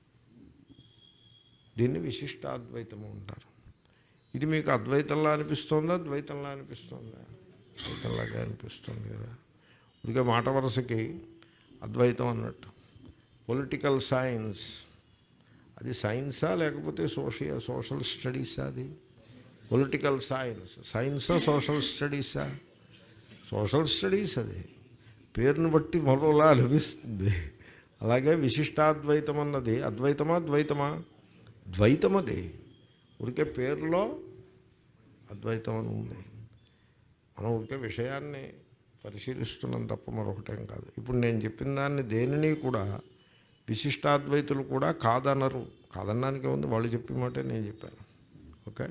దీన్ని విశిష్టాద్వైతము అంటారు ఇది మీకు అద్వైతంలా అనిపిస్తుందా ద్వైతంలా అనిపిస్తుందా ద్వైతంలాగా అనిపిస్తుంది కదా ఇదిగే మాట వరుసకి అద్వైతం అన్నట్టు పొలిటికల్ సైన్స్ అది సైన్సా లేకపోతే సోషియల్ సోషల్ స్టడీసా అది పొలిటికల్ సైన్స్ సైన్సా సోషల్ స్టడీసా సోషల్ స్టడీస్ అది పేరును బట్టి మరోలా అనిపిస్తుంది అలాగే విశిష్టాద్వైతం అన్నది అద్వైతమా ద్వైతమా ద్వైతం అది ఉరికే పేరులో అద్వైతం అని ఉంది మనం ఉరికే విషయాన్ని పరిశీలిస్తున్నాం తప్ప మరొకటేం కాదు ఇప్పుడు నేను చెప్పిన దాన్ని దేనిని కూడా విశిష్టాద్వైతులు కూడా కాదనరు కాదనడానికే ఉంది వాళ్ళు చెప్పిన మాటే నేను చెప్పాను ఓకే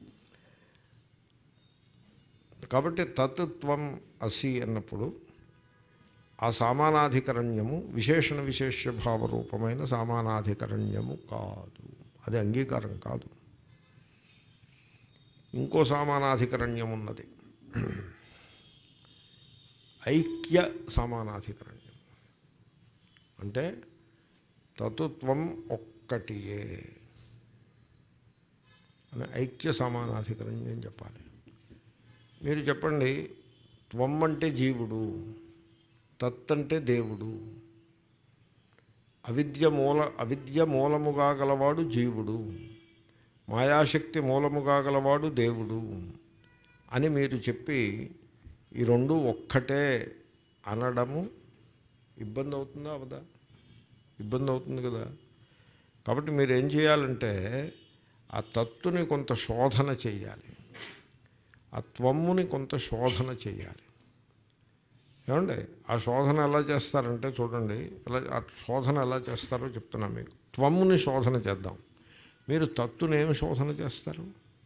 కాబట్టి తత్వం అసి అన్నప్పుడు ఆ సామానాధికరణ్యము విశేషణ విశేష భావరూపమైన సామానాధికరణ్యము కాదు అది అంగీకారం కాదు ఇంకో సామానాధికరణ్యం ఉన్నది ఐక్య సమానాధికరణ్యం అంటే తత్వం ఒక్కటియే అని ఐక్య సమానాధికరణ్యం చెప్పాలి మీరు చెప్పండి త్వం అంటే జీవుడు తత్ అంటే దేవుడు అవిద్య మూల అవిద్య మూలముగా గలవాడు జీవుడు మాయాశక్తి మూలముగా గలవాడు దేవుడు అని మీరు చెప్పి ఈ రెండు ఒక్కటే అనడము ఇబ్బంది అవుతుందా అవదా ఇబ్బంది అవుతుంది కదా కాబట్టి మీరు ఏం చేయాలంటే ఆ తత్తుని కొంత శోధన చేయాలి ఆ త్వమ్ముని కొంత శోధన చేయాలి ఏమండి ఆ శోధన ఎలా చేస్తారంటే చూడండి ఎలా ఆ శోధన ఎలా చేస్తారో చెప్తున్నా మీకు త్వమ్ముని శోధన చేద్దాం మీరు తత్తుని ఏమి శోధన చేస్తారు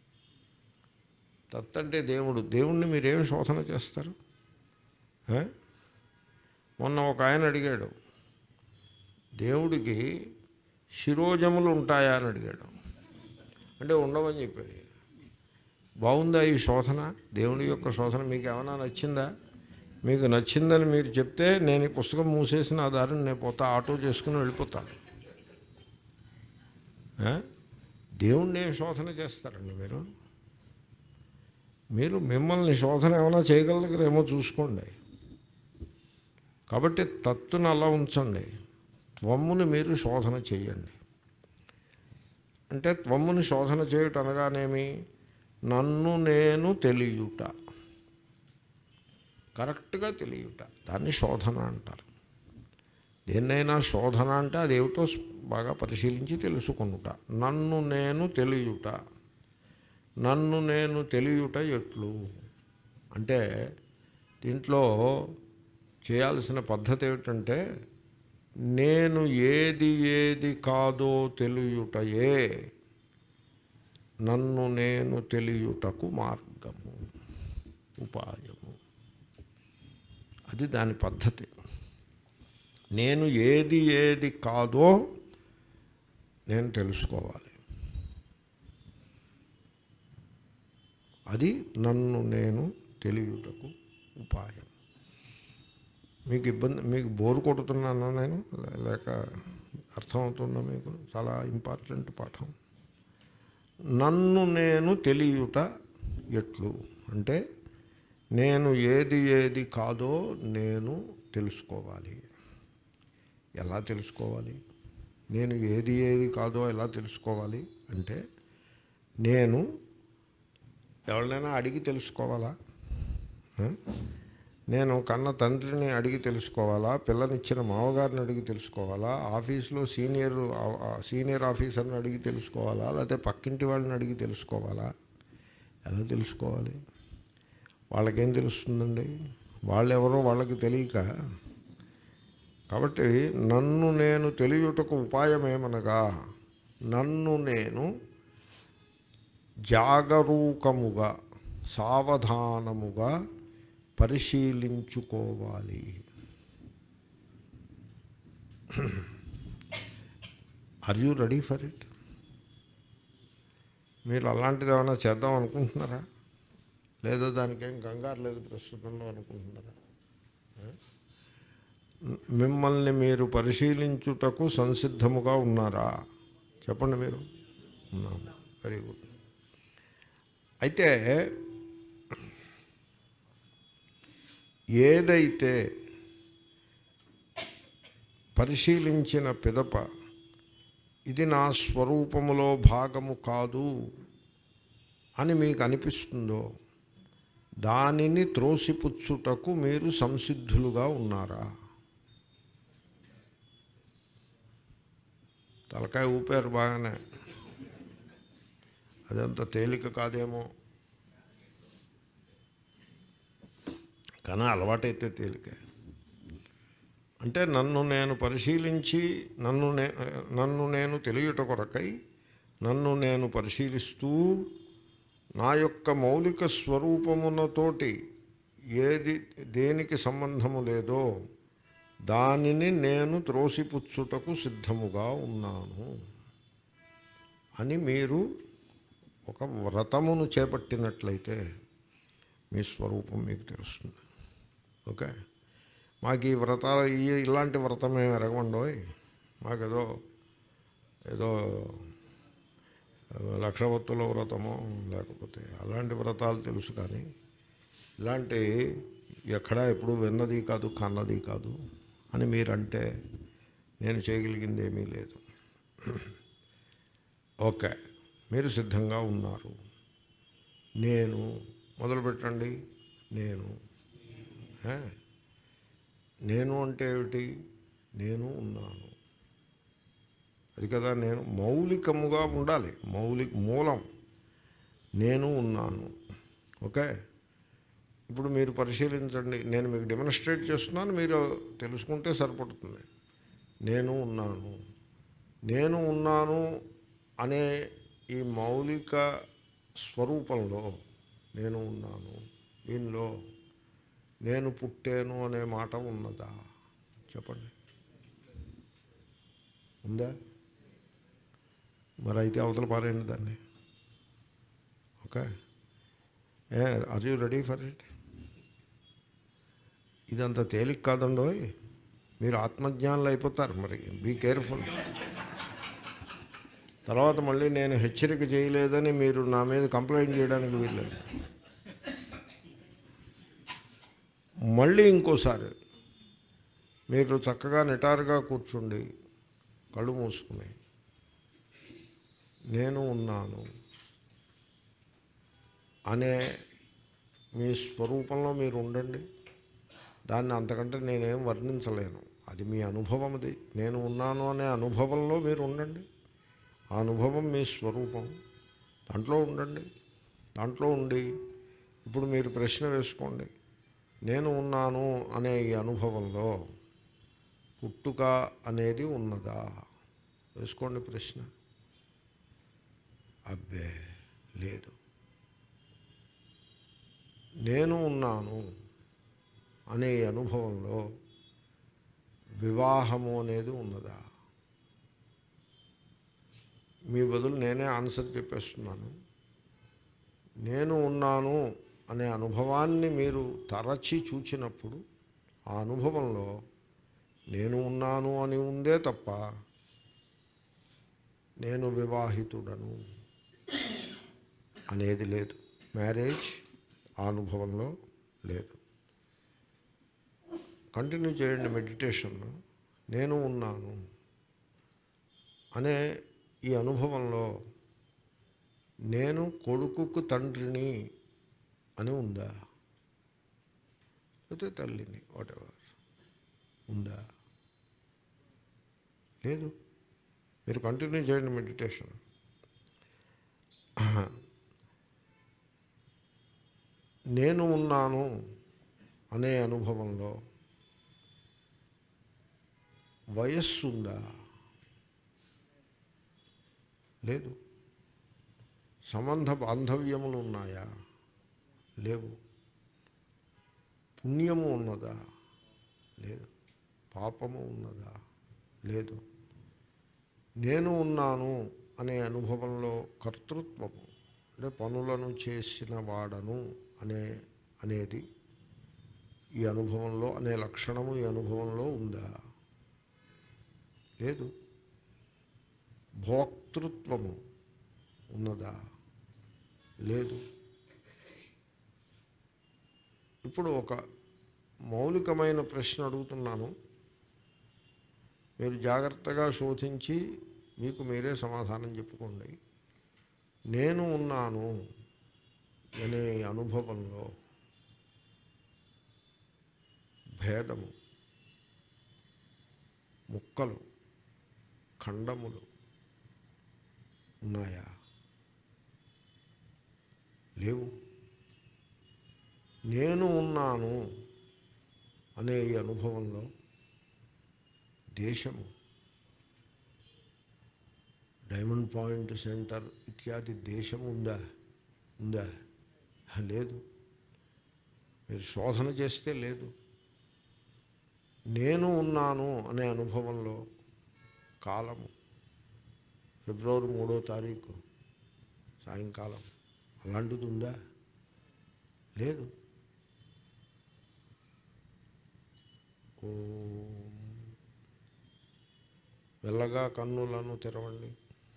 తత్ అంటే దేవుడు దేవుణ్ణి మీరేమి శోధన చేస్తారు ఏ? మొన్న ఒక ఆయన అడిగాడు దేవుడికి శిరోజములు ఉంటాయా అని అడిగాడు అంటే ఉండవని చెప్పాడు బాగుందా ఈ శోధన దేవుని యొక్క శోధన మీకు ఏమైనా నచ్చిందా మీకు నచ్చిందని మీరు చెప్తే నేను ఈ పుస్తకం మూసేసి నా దారిని నేను పోతా ఆటో చేసుకుని వెళ్ళిపోతాను ఏ? దేవుణ్ణి ఏం శోధన చేస్తారండి మీరు మీరు మిమ్మల్ని శోధన ఏమైనా చేయగలగరేమో చూసుకోండి కాబట్టి తత్తును అలా ఉంచండి త్వమ్ముని మీరు శోధన చేయండి అంటే త్వమ్ముని శోధన చేయుట అనగానేమి నన్ను నేను తెలియుట కరెక్ట్గా తెలియుట దాన్ని శోధన అంటారు దేన్నైనా శోధన అంటే అదేమిటో బాగా పరిశీలించి తెలుసుకునుట నన్ను నేను తెలియుట నన్ను నేను తెలియుట ఎట్లు అంటే దీంట్లో చేయాల్సిన పద్ధతి ఏమిటంటే నేను ఏది ఏది కాదో తెలియుటయే నన్ను నేను తెలియుటకు మార్గము ఉపాయము అది దాని పద్ధతి నేను ఏది ఏది కాదో నేను తెలుసుకోవాలి అది నన్ను నేను తెలియుటకు ఉపాయం మీకు ఇబ్బంది మీకు బోరు కొడుతున్నానా నేను లేక అర్థమవుతుందా మీకు చాలా ఇంపార్టెంట్ పాఠం నన్ను నేను తెలియుట ఎట్లు అంటే నేను ఏది ఏది కాదో నేను తెలుసుకోవాలి ఎలా తెలుసుకోవాలి నేను ఏది ఏది కాదో ఎలా తెలుసుకోవాలి అంటే నేను ఎవరినైనా అడిగి తెలుసుకోవాలా ఆ? నేను కన్న తండ్రిని అడిగి తెలుసుకోవాలా పిల్లనిచ్చిన మామగారిని అడిగి తెలుసుకోవాలా ఆఫీస్లో సీనియర్ ఆ- ఆ సీనియర్ ఆఫీసర్ని అడిగి తెలుసుకోవాలా లేకపోతే పక్కింటి వాళ్ళని అడిగి తెలుసుకోవాలా ఎలా తెలుసుకోవాలి వాళ్ళకేం తెలుస్తుందండి వాళ్ళెవరో వాళ్ళకి తెలియక కాబట్టి నన్ను నేను తెలియుటకు ఉపాయం ఏమనగా నన్ను నేను జాగరూకముగా సావధానముగా పరిశీలించుకోవాలి are you ready for it మీరు అలాంటిది ఏమైనా చేద్దాం అనుకుంటున్నారా లేదా దానికేం కంగారు లేదు ప్రస్తుతంలో అనుకుంటున్నారా ఆ? మిమ్మల్ని మీరు పరిశీలించుటకు సంసిద్ధముగా ఉన్నారా చెప్పండి మీరు ఉన్నాము వెరీ గుడ్ అయితే ఏదైతే పరిశీలించిన పిదప ఇది నా స్వరూపములో భాగము కాదు అని మీకు అనిపిస్తుందో దానిని త్రోసిపుచ్చుటకు మీరు సంసిద్ధులుగా ఉన్నారా తలకాయ ఊపారు బాగానే అదంత తేలిక కాదేమో కానీ అలవాటైతే తేలికే అంటే నన్ను నేను పరిశీలించి నన్ను నే నన్ను నేను తెలియట కొరకై నన్ను నేను పరిశీలిస్తూ నా యొక్క మౌలిక స్వరూపమునతోటి ఏది దేనికి సంబంధము లేదో దానిని నేను త్రోసిపుచ్చుటకు సిద్ధముగా ఉన్నాను అని మీరు ఒక వ్రతమును చేపట్టినట్లయితే మీ స్వరూపం మీకు తెలుస్తుంది ఓకే మాకు ఈ వ్రతాలు ఈ ఇలాంటి వ్రతం మేము ఎరగమండోయ్ మాకేదో ఏదో లక్షవత్తుల వ్రతమో లేకపోతే అలాంటి వ్రతాలు తెలుసు కానీ ఇలాంటి ఎక్కడా ఎప్పుడు విన్నది కాదు కన్నది కాదు అని మీరంటే నేను చేయగలిగింది ఏమీ లేదు ఓకే మీరు సిద్ధంగా ఉన్నారు నేను మొదలుపెట్టండి నేను ఏ? నేను అంటే ఏమిటి నేను ఉన్నాను అది కదా నేను మౌలికముగా ఉండాలి మౌలిక మూలం నేను ఉన్నాను ఓకే ఇప్పుడు మీరు పరిశీలించండి నేను మీకు డెమోన్స్ట్రేట్ చేస్తున్నాను మీరు తెలుసుకుంటే సరిపడుతుంది నేను ఉన్నాను నేను ఉన్నాను అనే ఈ మౌలిక స్వరూపంలో నేను ఉన్నాను దీనిలో నేను పుట్టాను అనే మాట ఉన్నదా చెప్పండి ఉందా మరి అయితే అవతల పారేయండి దాన్ని ఓకే ఏ are you ready for it ఇదంత తేలిక కాదండోయ్ మీరు ఆత్మజ్ఞానులు అయిపోతారు మరి బీ కేర్ఫుల్ తర్వాత మళ్ళీ నేను హెచ్చరిక చేయలేదని మీరు నా మీద కంప్లైంట్ చేయడానికి వీల్లేదు మళ్ళీ ఇంకోసారి మీరు చక్కగా నిటారుగా కూర్చుండి కళ్ళు మూసుకుని నేను ఉన్నాను అనే మీ స్వరూపంలో మీరు ఉండండి దాన్ని అంతకంటే నేనేం వర్ణించలేను అది మీ అనుభవం అది నేను ఉన్నాను అనే అనుభవంలో మీరు ఉండండి ఆ అనుభవం మీ స్వరూపం దాంట్లో ఉండండి దాంట్లో ఉండి ఇప్పుడు మీరు ప్రశ్న వేసుకోండి నేను ఉన్నాను అనే ఈ అనుభవంలో పుట్టుక అనేది ఉన్నదా వేసుకోండి ప్రశ్న అబ్బే లేదు నేను ఉన్నాను అనే ఈ అనుభవంలో వివాహము అనేది ఉన్నదా మీ బదులు నేనే ఆన్సర్ చెప్పేస్తున్నాను నేను ఉన్నాను అనే అనుభవాన్ని మీరు తరచి చూచినప్పుడు ఆ అనుభవంలో నేను ఉన్నాను అని ఉందే తప్ప నేను వివాహితుడను అనేది లేదు మ్యారేజ్ ఆ అనుభవంలో లేదు కంటిన్యూ చేయండి మెడిటేషన్లో నేను ఉన్నాను అనే ఈ అనుభవంలో నేను కొడుకుకు తండ్రిని అని ఉందా అయితే తల్లిని వాటెవర్ ఉందా లేదు మీరు కంటిన్యూ చేయండి మెడిటేషన్ నేను ఉన్నాను అనే అనుభవంలో వయస్సు ఉందా లేదు సంబంధ బాంధవ్యములు ఉన్నాయా లేవు పుణ్యము ఉన్నదా లేదు పాపము ఉన్నదా లేదు నేను ఉన్నాను అనే అనుభవంలో కర్తృత్వము అంటే పనులను చేసిన వాడను అనే అనేది ఈ అనుభవంలో అనే లక్షణము ఈ అనుభవంలో ఉందా లేదు భోక్తృత్వము ఉన్నదా లేదు ఇప్పుడు ఒక మౌలికమైన ప్రశ్న అడుగుతున్నాను మీరు జాగ్రత్తగా శోధించి మీకు మీరే సమాధానం చెప్పుకోండి నేను ఉన్నాను అనే అనుభవంలో భేదము ముక్కలు ఖండములు ఉన్నాయా లేవు నేను ఉన్నాను అనే ఈ అనుభవంలో దేశము డైమండ్ పాయింట్ సెంటర్ ఇత్యాది దేశం ఉందా ఉందా లేదు మీరు శోధన చేస్తే లేదు నేను ఉన్నాను అనే అనుభవంలో కాలము ఫిబ్రవరి మూడో తారీఖు సాయంకాలం అలాంటిది ఉందా లేదు ఓం. మెల్లగా కన్నులను తెరవండి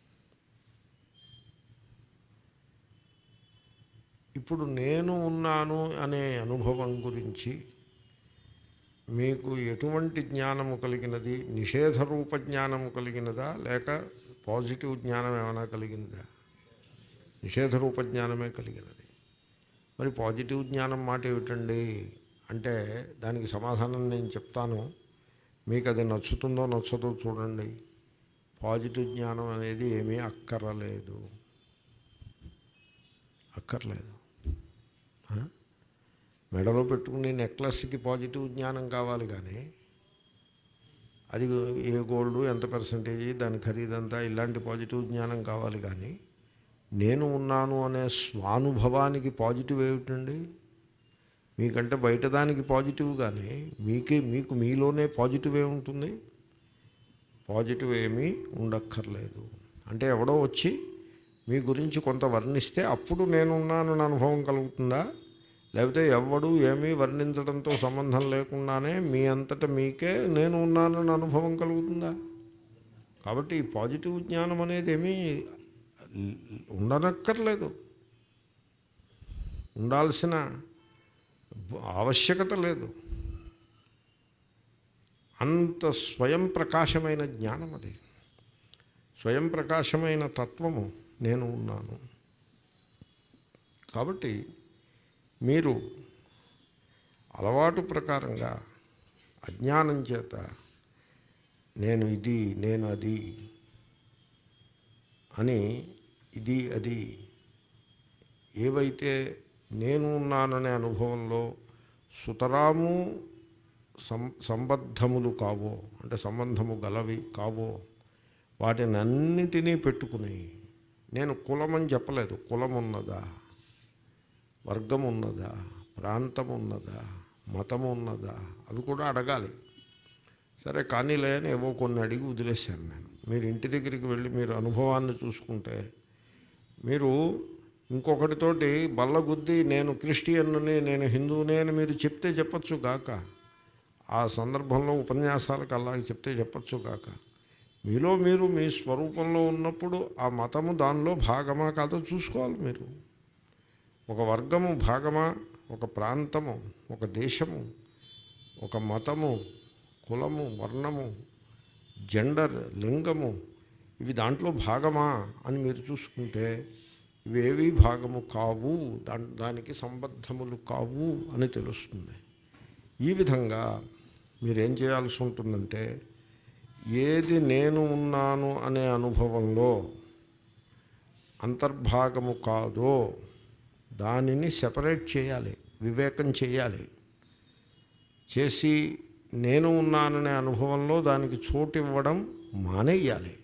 ఇప్పుడు నేను ఉన్నాను అనే అనుభవం గురించి మీకు ఎటువంటి జ్ఞానము కలిగినది నిషేధ రూప జ్ఞానము కలిగినదా లేక పాజిటివ్ జ్ఞానం ఏమైనా కలిగినదా నిషేధ రూప జ్ఞానమే కలిగినది మరి పాజిటివ్ జ్ఞానం మాట ఏమిటండి అంటే దానికి సమాధానం నేను చెప్తాను మీకు అది నచ్చుతుందో నచ్చదో చూడండి పాజిటివ్ జ్ఞానం అనేది ఏమీ అక్కర్లేదు అక్కర్లేదు ఆ? మెడలో పెట్టుకునే నెక్లెస్కి పాజిటివ్ జ్ఞానం కావాలి కానీ అది ఏ గోల్డ్ ఎంత పర్సంటేజ్ దాని ఖరీదంతా ఇలాంటి పాజిటివ్ జ్ఞానం కావాలి కానీ నేను ఉన్నాను అనే స్వానుభవానికి పాజిటివ్ ఏమిటండి మీకంటే బయట దానికి పాజిటివ్ కానీ మీకే మీకు మీలోనే పాజిటివ్ ఏముంటుంది పాజిటివ్ ఏమీ ఉండక్కర్లేదు అంటే ఎవడో వచ్చి మీ గురించి కొంత వర్ణిస్తే అప్పుడు నేనున్నానని అనుభవం కలుగుతుందా లేకపోతే ఎవడు ఏమీ వర్ణించడంతో సంబంధం లేకుండానే మీ అంతటా మీకే నేను ఉన్నానని అనుభవం కలుగుతుందా కాబట్టి ఈ పాజిటివ్ జ్ఞానం అనేది ఏమీ ఉండనక్కర్లేదు ఉండాల్సిన ఆవశ్యకత లేదు అంత స్వయం ప్రకాశమైన జ్ఞానం అది స్వయం ప్రకాశమైన తత్వము నేను ఉన్నాను కాబట్టి మీరు అలవాటు ప్రకారంగా అజ్ఞానం చేత నేను ఇది నేను అది అని ఇది అది ఏవైతే నేను ఉన్నాననే అనుభవంలో సుతరాము సం సంబద్ధములు కావో అంటే సంబంధము గలవి కావో వాటిని అన్నిటినీ పెట్టుకుని నేను కులమని చెప్పలేదు కులం ఉన్నదా వర్గం ఉన్నదా ప్రాంతం ఉన్నదా మతం ఉన్నదా అవి కూడా అడగాలి సరే కానీలే అని ఏవో కొన్ని అడిగి వదిలేశాను నేను మీరు ఇంటి దగ్గరికి వెళ్ళి మీరు అనుభవాన్ని చూసుకుంటే మీరు ఇంకొకటితోటి బల్లగుద్ది నేను క్రిస్టియన్ని నేను హిందువునే అని మీరు చెప్తే చెప్పచ్చు గాక ఆ సందర్భంలో ఉపన్యాసాలకు అలాగే చెప్తే చెప్పచ్చు గాక మీలో మీరు మీ స్వరూపంలో ఉన్నప్పుడు ఆ మతము దానిలో భాగమా కాదో చూసుకోవాలి మీరు ఒక వర్గము భాగమా ఒక ప్రాంతము ఒక దేశము ఒక మతము కులము వర్ణము జెండర్ లింగము ఇవి దాంట్లో భాగమా అని మీరు చూసుకుంటే ఇవేవి భాగము కావు దా దానికి సంబద్ధములు కావు అని తెలుస్తుంది ఈ విధంగా మీరేం చేయాల్సి ఉంటుందంటే ఏది నేను ఉన్నాను అనే అనుభవంలో అంతర్భాగము కాదో దానిని సెపరేట్ చేయాలి వివేకం చేయాలి చేసి నేను ఉన్నాననే అనుభవంలో దానికి చోటు ఇవ్వడం మానేయాలి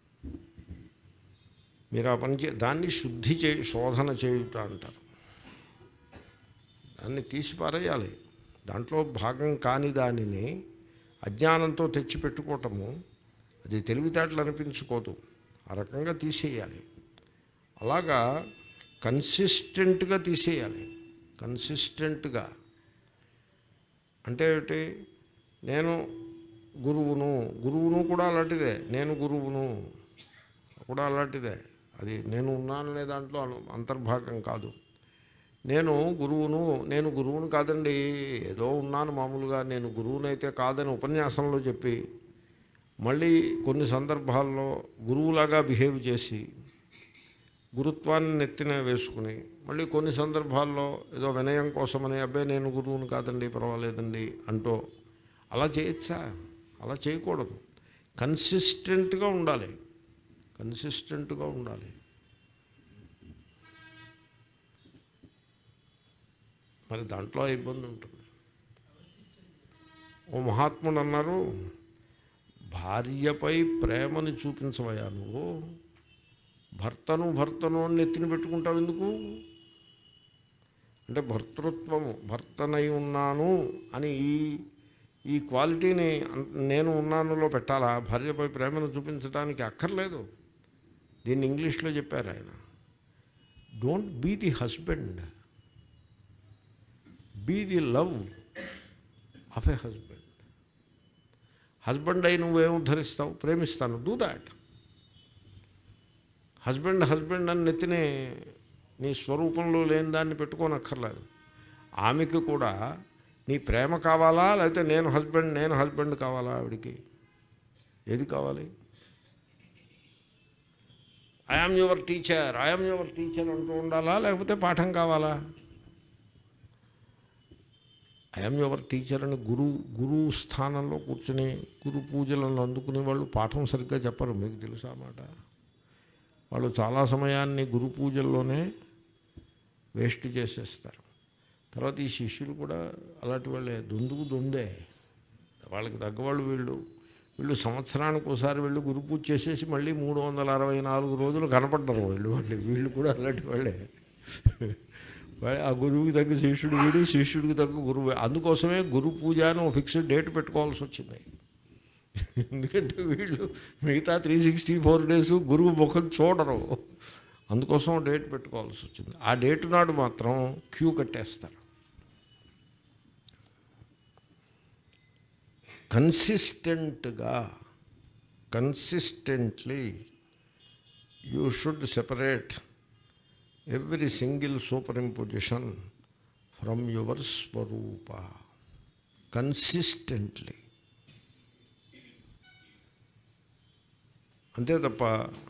మీరు ఆ పని చే దాన్ని శుద్ధి చే శోధన చేయుట అంటారు దాన్ని తీసి పారేయాలి దాంట్లో భాగం కాని దానిని అజ్ఞానంతో తెచ్చిపెట్టుకోవటము అది తెలివితేటలు అనిపించుకోదు ఆ రకంగా తీసేయాలి అలాగా కన్సిస్టెంట్గా తీసేయాలి కన్సిస్టెంట్గా అంటే ఏమిటి నేను గురువును గురువును కూడా అలాంటిదే నేను గురువును కూడా అలాంటిదే అది నేను ఉన్నాననే దాంట్లో అను- అంతర్భాగం కాదు నేను గురువును నేను గురువును కాదండి ఏదో ఉన్నాను మామూలుగా నేను గురువునైతే కాదని ఉపన్యాసంలో చెప్పి మళ్ళీ కొన్ని సందర్భాల్లో గురువులాగా బిహేవ్ చేసి గురుత్వాన్ని నెత్తిన వేసుకుని మళ్ళీ కొన్ని సందర్భాల్లో ఏదో వినయం కోసమని అబ్బాయి నేను గురువుని కాదండి పర్వాలేదండి అంటూ అలా చేయొచ్చా అలా చేయకూడదు కన్సిస్టెంట్గా ఉండాలి కన్సిస్టెంట్గా ఉండాలి మరి దాంట్లో ఆ ఇబ్బంది ఉంటుంది ఓ మహాత్ముడు అన్నారు భార్యపై ప్రేమని చూపించవయా నువ్వు భర్తను భర్తను అని నెత్తిన పెట్టుకుంటావు ఎందుకు అంటే భర్తృత్వము భర్తనై ఉన్నాను అని ఈ ఈ క్వాలిటీని అన్- నేను ఉన్నానులో పెట్టాలా భార్యపై ప్రేమను చూపించడానికి అక్కర్లేదు దీన్ని ఇంగ్లీష్లో చెప్పారు ఆయన don't be the husband be the love of a husband husband అయి నువ్వేం ఉద్ధరిస్తావు ప్రేమిస్తాను డూ దాట్ హస్బెండ్ హస్బెండ్ అని నెత్తిని నీ స్వరూపంలో లేని దాన్ని పెట్టుకోనక్కర్లేదు ఆమెకి కూడా నీ ప్రేమ కావాలా లేకపోతే నేను హస్బెండ్ నేను హస్బెండ్ కావాలా ఆవిడికి ఏది కావాలి I am your teacher I am your teacher అంటూ ఉండాలా లేకపోతే పాఠం కావాలా ఐఎమ్ యువర్ టీచర్ అని గురు గురువు స్థానంలో కూర్చుని గురు పూజలను అందుకునే వాళ్ళు పాఠం సరిగ్గా చెప్పరు మీకు తెలుసా మాట వాళ్ళు చాలా సమయాన్ని గురు పూజల్లోనే వేస్ట్ చేసేస్తారు తర్వాత ఈ శిష్యులు కూడా అలాంటి వాళ్ళే దొందుకు దొందే వాళ్ళకి తగ్గవాళ్ళు వీళ్ళు వీళ్ళు సంవత్సరానికి ఒకసారి వెళ్ళి గురు పూజ చేసేసి మళ్ళీ మూడు వందల అరవై నాలుగు రోజులు కనపడ్డారు వీళ్ళు వాళ్ళు వీళ్ళు కూడా అలాంటి వాళ్ళే వా- ఆ గురువుకి తగ్గ శిష్యుడు వీడు శిష్యుడికి తగ్గ గురువు అందుకోసమే గురు పూజ అని ఒక ఫిక్స్డ్ డేట్ పెట్టుకోవాల్సి వచ్చింది ఎందుకంటే వీళ్ళు మిగతా త్రీ సిక్స్టీ ఫోర్ డేస్ గురువు ముఖం చూడరు అందుకోసం ఓ డేట్ పెట్టుకోవాల్సి వచ్చింది ఆ డేట్ నాడు మాత్రం క్యూ కట్టేస్తారు కన్సిస్టెంట్గా consistently you should separate every single superimposition from your స్వరూప కన్సిస్టెంట్లీ అంతే తప్ప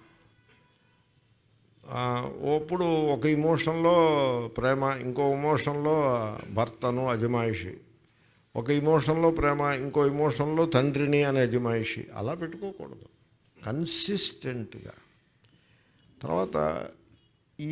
ఆ, అప్పుడు ఒక ఇమోషన్లో ప్రేమ ఇంకో ఇమోషన్లో భర్తను అజమాయిషి ఒక ఇమోషన్లో ప్రేమ ఇంకో ఇమోషన్లో తండ్రిని అనే అజమాయిషి అలా పెట్టుకోకూడదు కన్సిస్టెంట్గా తర్వాత ఈ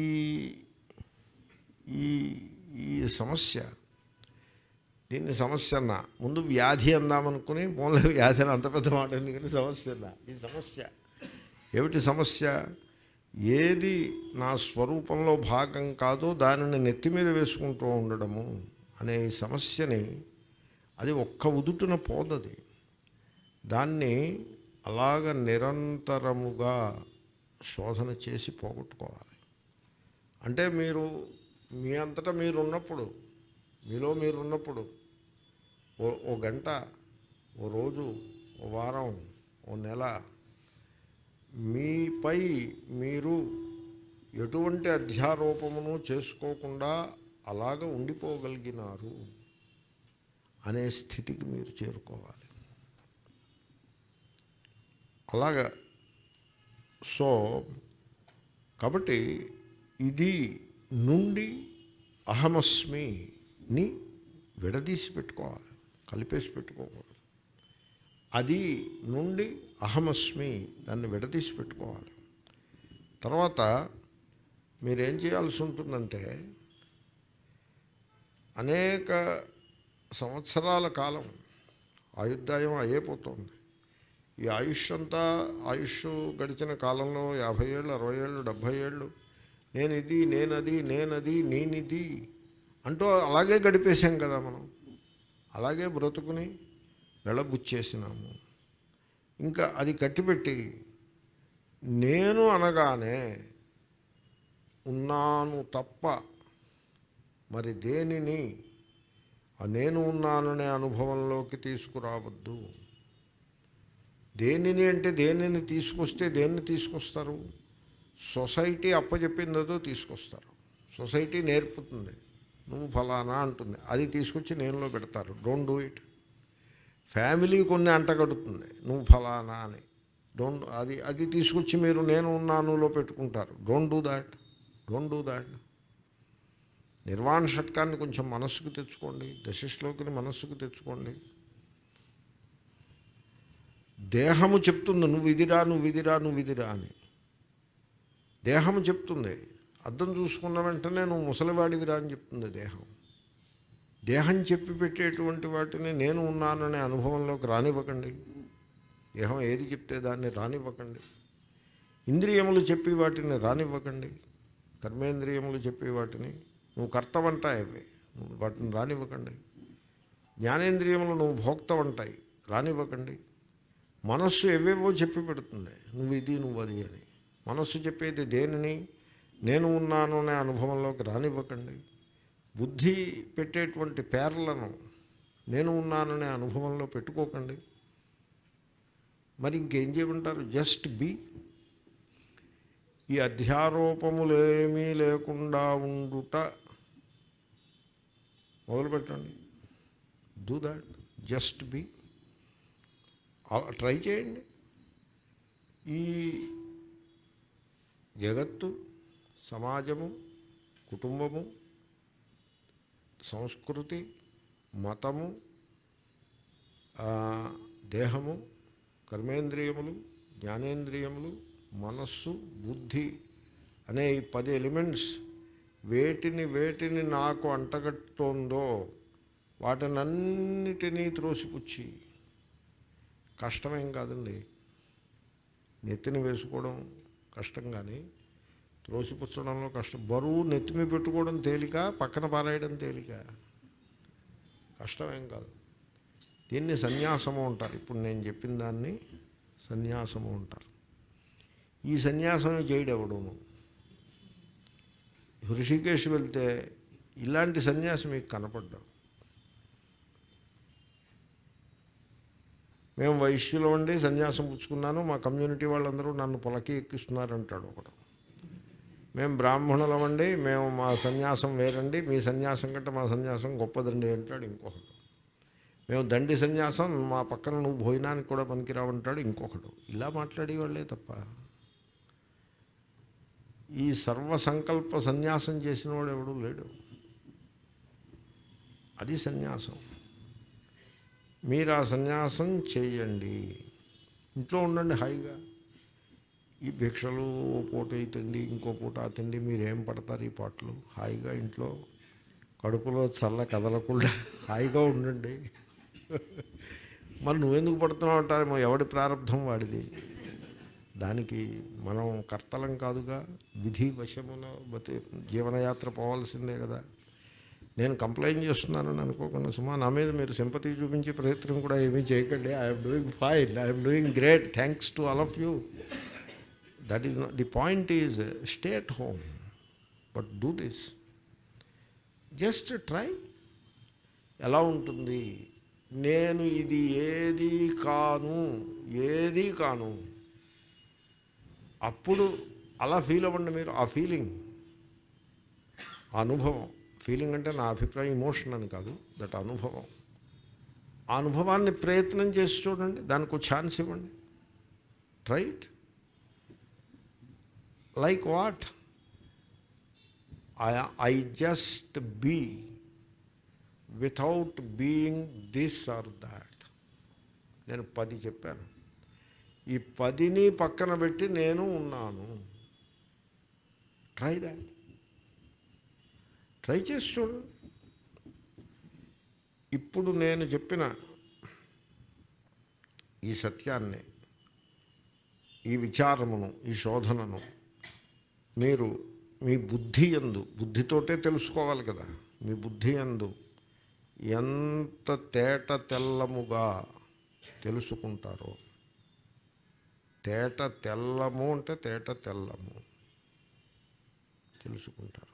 ఈ ఈ సమస్య దీన్ని సమస్య అన్నా ముందు వ్యాధి అందామనుకుని మూల వ్యాధి అని అంత పెద్ద మాట ఎందుకని సమస్య అన్నా ఈ సమస్య ఏమిటి సమస్య ఏది నా స్వరూపంలో భాగం కాదో దానిని నెత్తి మీద వేసుకుంటూ ఉండడము అనే ఈ సమస్యని అది ఒక్క ఉదుటున పోదది దాన్ని అలాగ నిరంతరముగా శోధన చేసి పోగొట్టుకోవాలి అంటే మీరు మీ అంతటా మీరు ఉన్నప్పుడు మీలో మీరు ఉన్నప్పుడు ఓ ఓ గంట ఓ రోజు ఓ వారం ఓ నెల మీపై మీరు ఎటువంటి అధ్యారోపమును చేసుకోకుండా అలాగ ఉండిపోగలిగినారు అనే స్థితికి మీరు చేరుకోవాలి అలాగా సో కాబట్టి ఇది నుండి అహమస్మిని విడదీసి పెట్టుకోవాలి కలిపేసి పెట్టుకోకూడదు అది నుండి అహమస్మి దాన్ని విడదీసి పెట్టుకోవాలి తర్వాత మీరేం చేయాల్సి ఉంటుందంటే అనేక సంవత్సరాల కాలం ఆయుర్దాయం అయిపోతుంది ఈ ఆయుష్ అంతా ఆయుష్ గడిచిన కాలంలో యాభై ఏళ్ళు అరవై ఏళ్ళు డెబ్భై ఏళ్ళు నేను ఇది నేనది నేనది నేనిది అంటూ అలాగే గడిపేశాం కదా మనం అలాగే బ్రతుకుని వెళ్ళబుచ్చేసినాము ఇంకా అది కట్టిపెట్టి నేను అనగానే ఉన్నాను తప్ప మరి దేనిని ఆ నేను ఉన్నాననే అనుభవంలోకి తీసుకురావద్దు దేనిని అంటే దేనిని తీసుకొస్తే దేన్ని తీసుకొస్తారు సొసైటీ అప్పచెప్పిందో తీసుకొస్తారు సొసైటీ నేర్పుతుంది నువ్వు ఫలానా అంటుంది అది తీసుకొచ్చి నేనులో పెడతారు డోంట్ డూ ఇట్ ఫ్యామిలీ కొన్ని అంటగడుతుంది నువ్వు ఫలానా అని డోంట్ అది అది తీసుకొచ్చి మీరు నేను ఉన్నానులో పెట్టుకుంటారు don't do that don't do that నిర్వాణ షట్కాన్ని కొంచెం మనస్సుకు తెచ్చుకోండి దశశ్లోకిని మనస్సుకు తెచ్చుకోండి దేహము చెప్తుంది నువ్వు ఇదిరా నువ్వు ఇదిరా నువ్వు ఇదిరా అని దేహము చెప్తుంది అద్దం చూసుకున్న వెంటనే నువ్వు ముసలివాడివిరా అని చెప్తుంది దేహం దేహం చెప్పి పెట్టేటువంటి వాటిని నేను ఉన్నాననే అనుభవంలోకి రానివ్వకండి దేహం ఏది చెప్తే దాన్ని రానివ్వకండి ఇంద్రియములు చెప్పి వాటిని రానివ్వకండి కర్మేంద్రియములు చెప్పి వాటిని నువ్వు కర్తవంటాయి అవి నువ్వు వాటిని రానివ్వకండి జ్ఞానేంద్రియములు నువ్వు భోక్తవంటాయి రానివ్వకండి మనస్సు ఎవేవో చెప్పి పెడుతుంది నువ్వు ఇది నువ్వు అది అని మనస్సు చెప్పేది దేనిని నేను ఉన్నాను అనే అనుభవంలోకి రానివ్వకండి బుద్ధి పెట్టేటువంటి పేర్లను నేను ఉన్నాననే అనుభవంలో పెట్టుకోకండి మరి ఇంకేం చేయమంటారు జస్ట్ బీ ఈ అధ్యారోపములేమీ లేకుండా ఉండుట మొదలుపెట్టండి do that just be try చేయండి ఈ జగత్తు సమాజము కుటుంబము సంస్కృతి మతము ఆ, దేహము కర్మేంద్రియములు జ్ఞానేంద్రియములు మనస్సు బుద్ధి అనే ఈ పది ఎలిమెంట్స్ వేటిని వేటిని నాకు అంటగట్టుతోందో వాటినన్నిటినీ త్రోసిపుచ్చి కష్టమేం కాదండి నెత్తిని వేసుకోవడం కష్టం కానీ త్రోసిపుచ్చడంలో కష్టం బరువు నెత్తిమి పెట్టుకోవడం తేలిక పక్కన పారేయడం తేలిక కష్టమేం కాదు దీన్ని సన్యాసము అంటారు ఇప్పుడు నేను చెప్పిన దాన్ని సన్యాసము అంటారు ఈ సన్యాసమే చేయడెవడును హృషికేశ్ వెళ్తే ఇలాంటి సన్యాసి మీకు కనపడ్డావు మేము వైశ్యులు అండి సన్యాసం పుచ్చుకున్నాను మా కమ్యూనిటీ వాళ్ళందరూ నన్ను పొలకి ఎక్కిస్తున్నారంటాడు ఒకడు మేము బ్రాహ్మణులమండి మేము మా సన్యాసం వేరండి మీ సన్యాసం కంటే మా సన్యాసం గొప్పదండి అంటాడు ఇంకొకడు మేము దండి సన్యాసం మా పక్కన నువ్వు భోజనానికి కూడా పనికిరావంటాడు ఇంకొకడు ఇలా మాట్లాడేవాళ్ళే తప్ప ఈ సర్వసంకల్ప సన్యాసం చేసిన వాడు ఎవడూ లేడు అది సన్యాసం మీరు ఆ సన్యాసం చేయండి ఇంట్లో ఉండండి హాయిగా ఈ భిక్షలు ఓ పూట ఈ తిండి ఇంకో పూట ఆ తిండి మీరేం పడతారు ఈ పాటలు హాయిగా ఇంట్లో కడుపులో చల్ల కదలకుండా హాయిగా ఉండండి మరి నువ్వెందుకు పడుతున్నావు అంటారేమో ఎవడి ప్రారంధం వాడిది దానికి మనం కర్తలం కాదుగా విధి వశమున బతి జీవనయాత్ర పోవాల్సిందే కదా నేను కంప్లైంట్ చేస్తున్నానని అనుకోకుండా సుమా నా మీద మీరు సింపతి చూపించే ప్రయత్నం కూడా ఏమీ చేయకండి I'm doing fine I'm doing great thanks to all of you that is the point is stay at home but do this just try ఎలా ఉంటుంది నేను ఇది ఏది కాను ఏది కాను అప్పుడు అలా ఫీల్ అవ్వండి మీరు ఆ ఫీలింగ్ ఆ అనుభవం ఫీలింగ్ అంటే నా అభిప్రాయం ఇమోషన్ అని కాదు దట్ అనుభవం ఆ అనుభవాన్ని ప్రయత్నం చేసి చూడండి దానికి ఒక ఛాన్స్ ఇవ్వండి right like what I I just be without being this or that నేను పది చెప్పాను ఈ పదిని పక్కన పెట్టి నేను ఉన్నాను ట్రై దాట్ ట్రై చేసి చూడండి ఇప్పుడు నేను చెప్పిన ఈ సత్యాన్ని ఈ విచారమును ఈ శోధనను మీరు మీ బుద్ధి ఎందు బుద్ధితోటే తెలుసుకోవాలి కదా మీ బుద్ధి ఎందు ఎంత తేట తెల్లముగా తెలుసుకుంటారో తేట తెల్లము అంటే తేట తెల్లము తెలుసుకుంటారు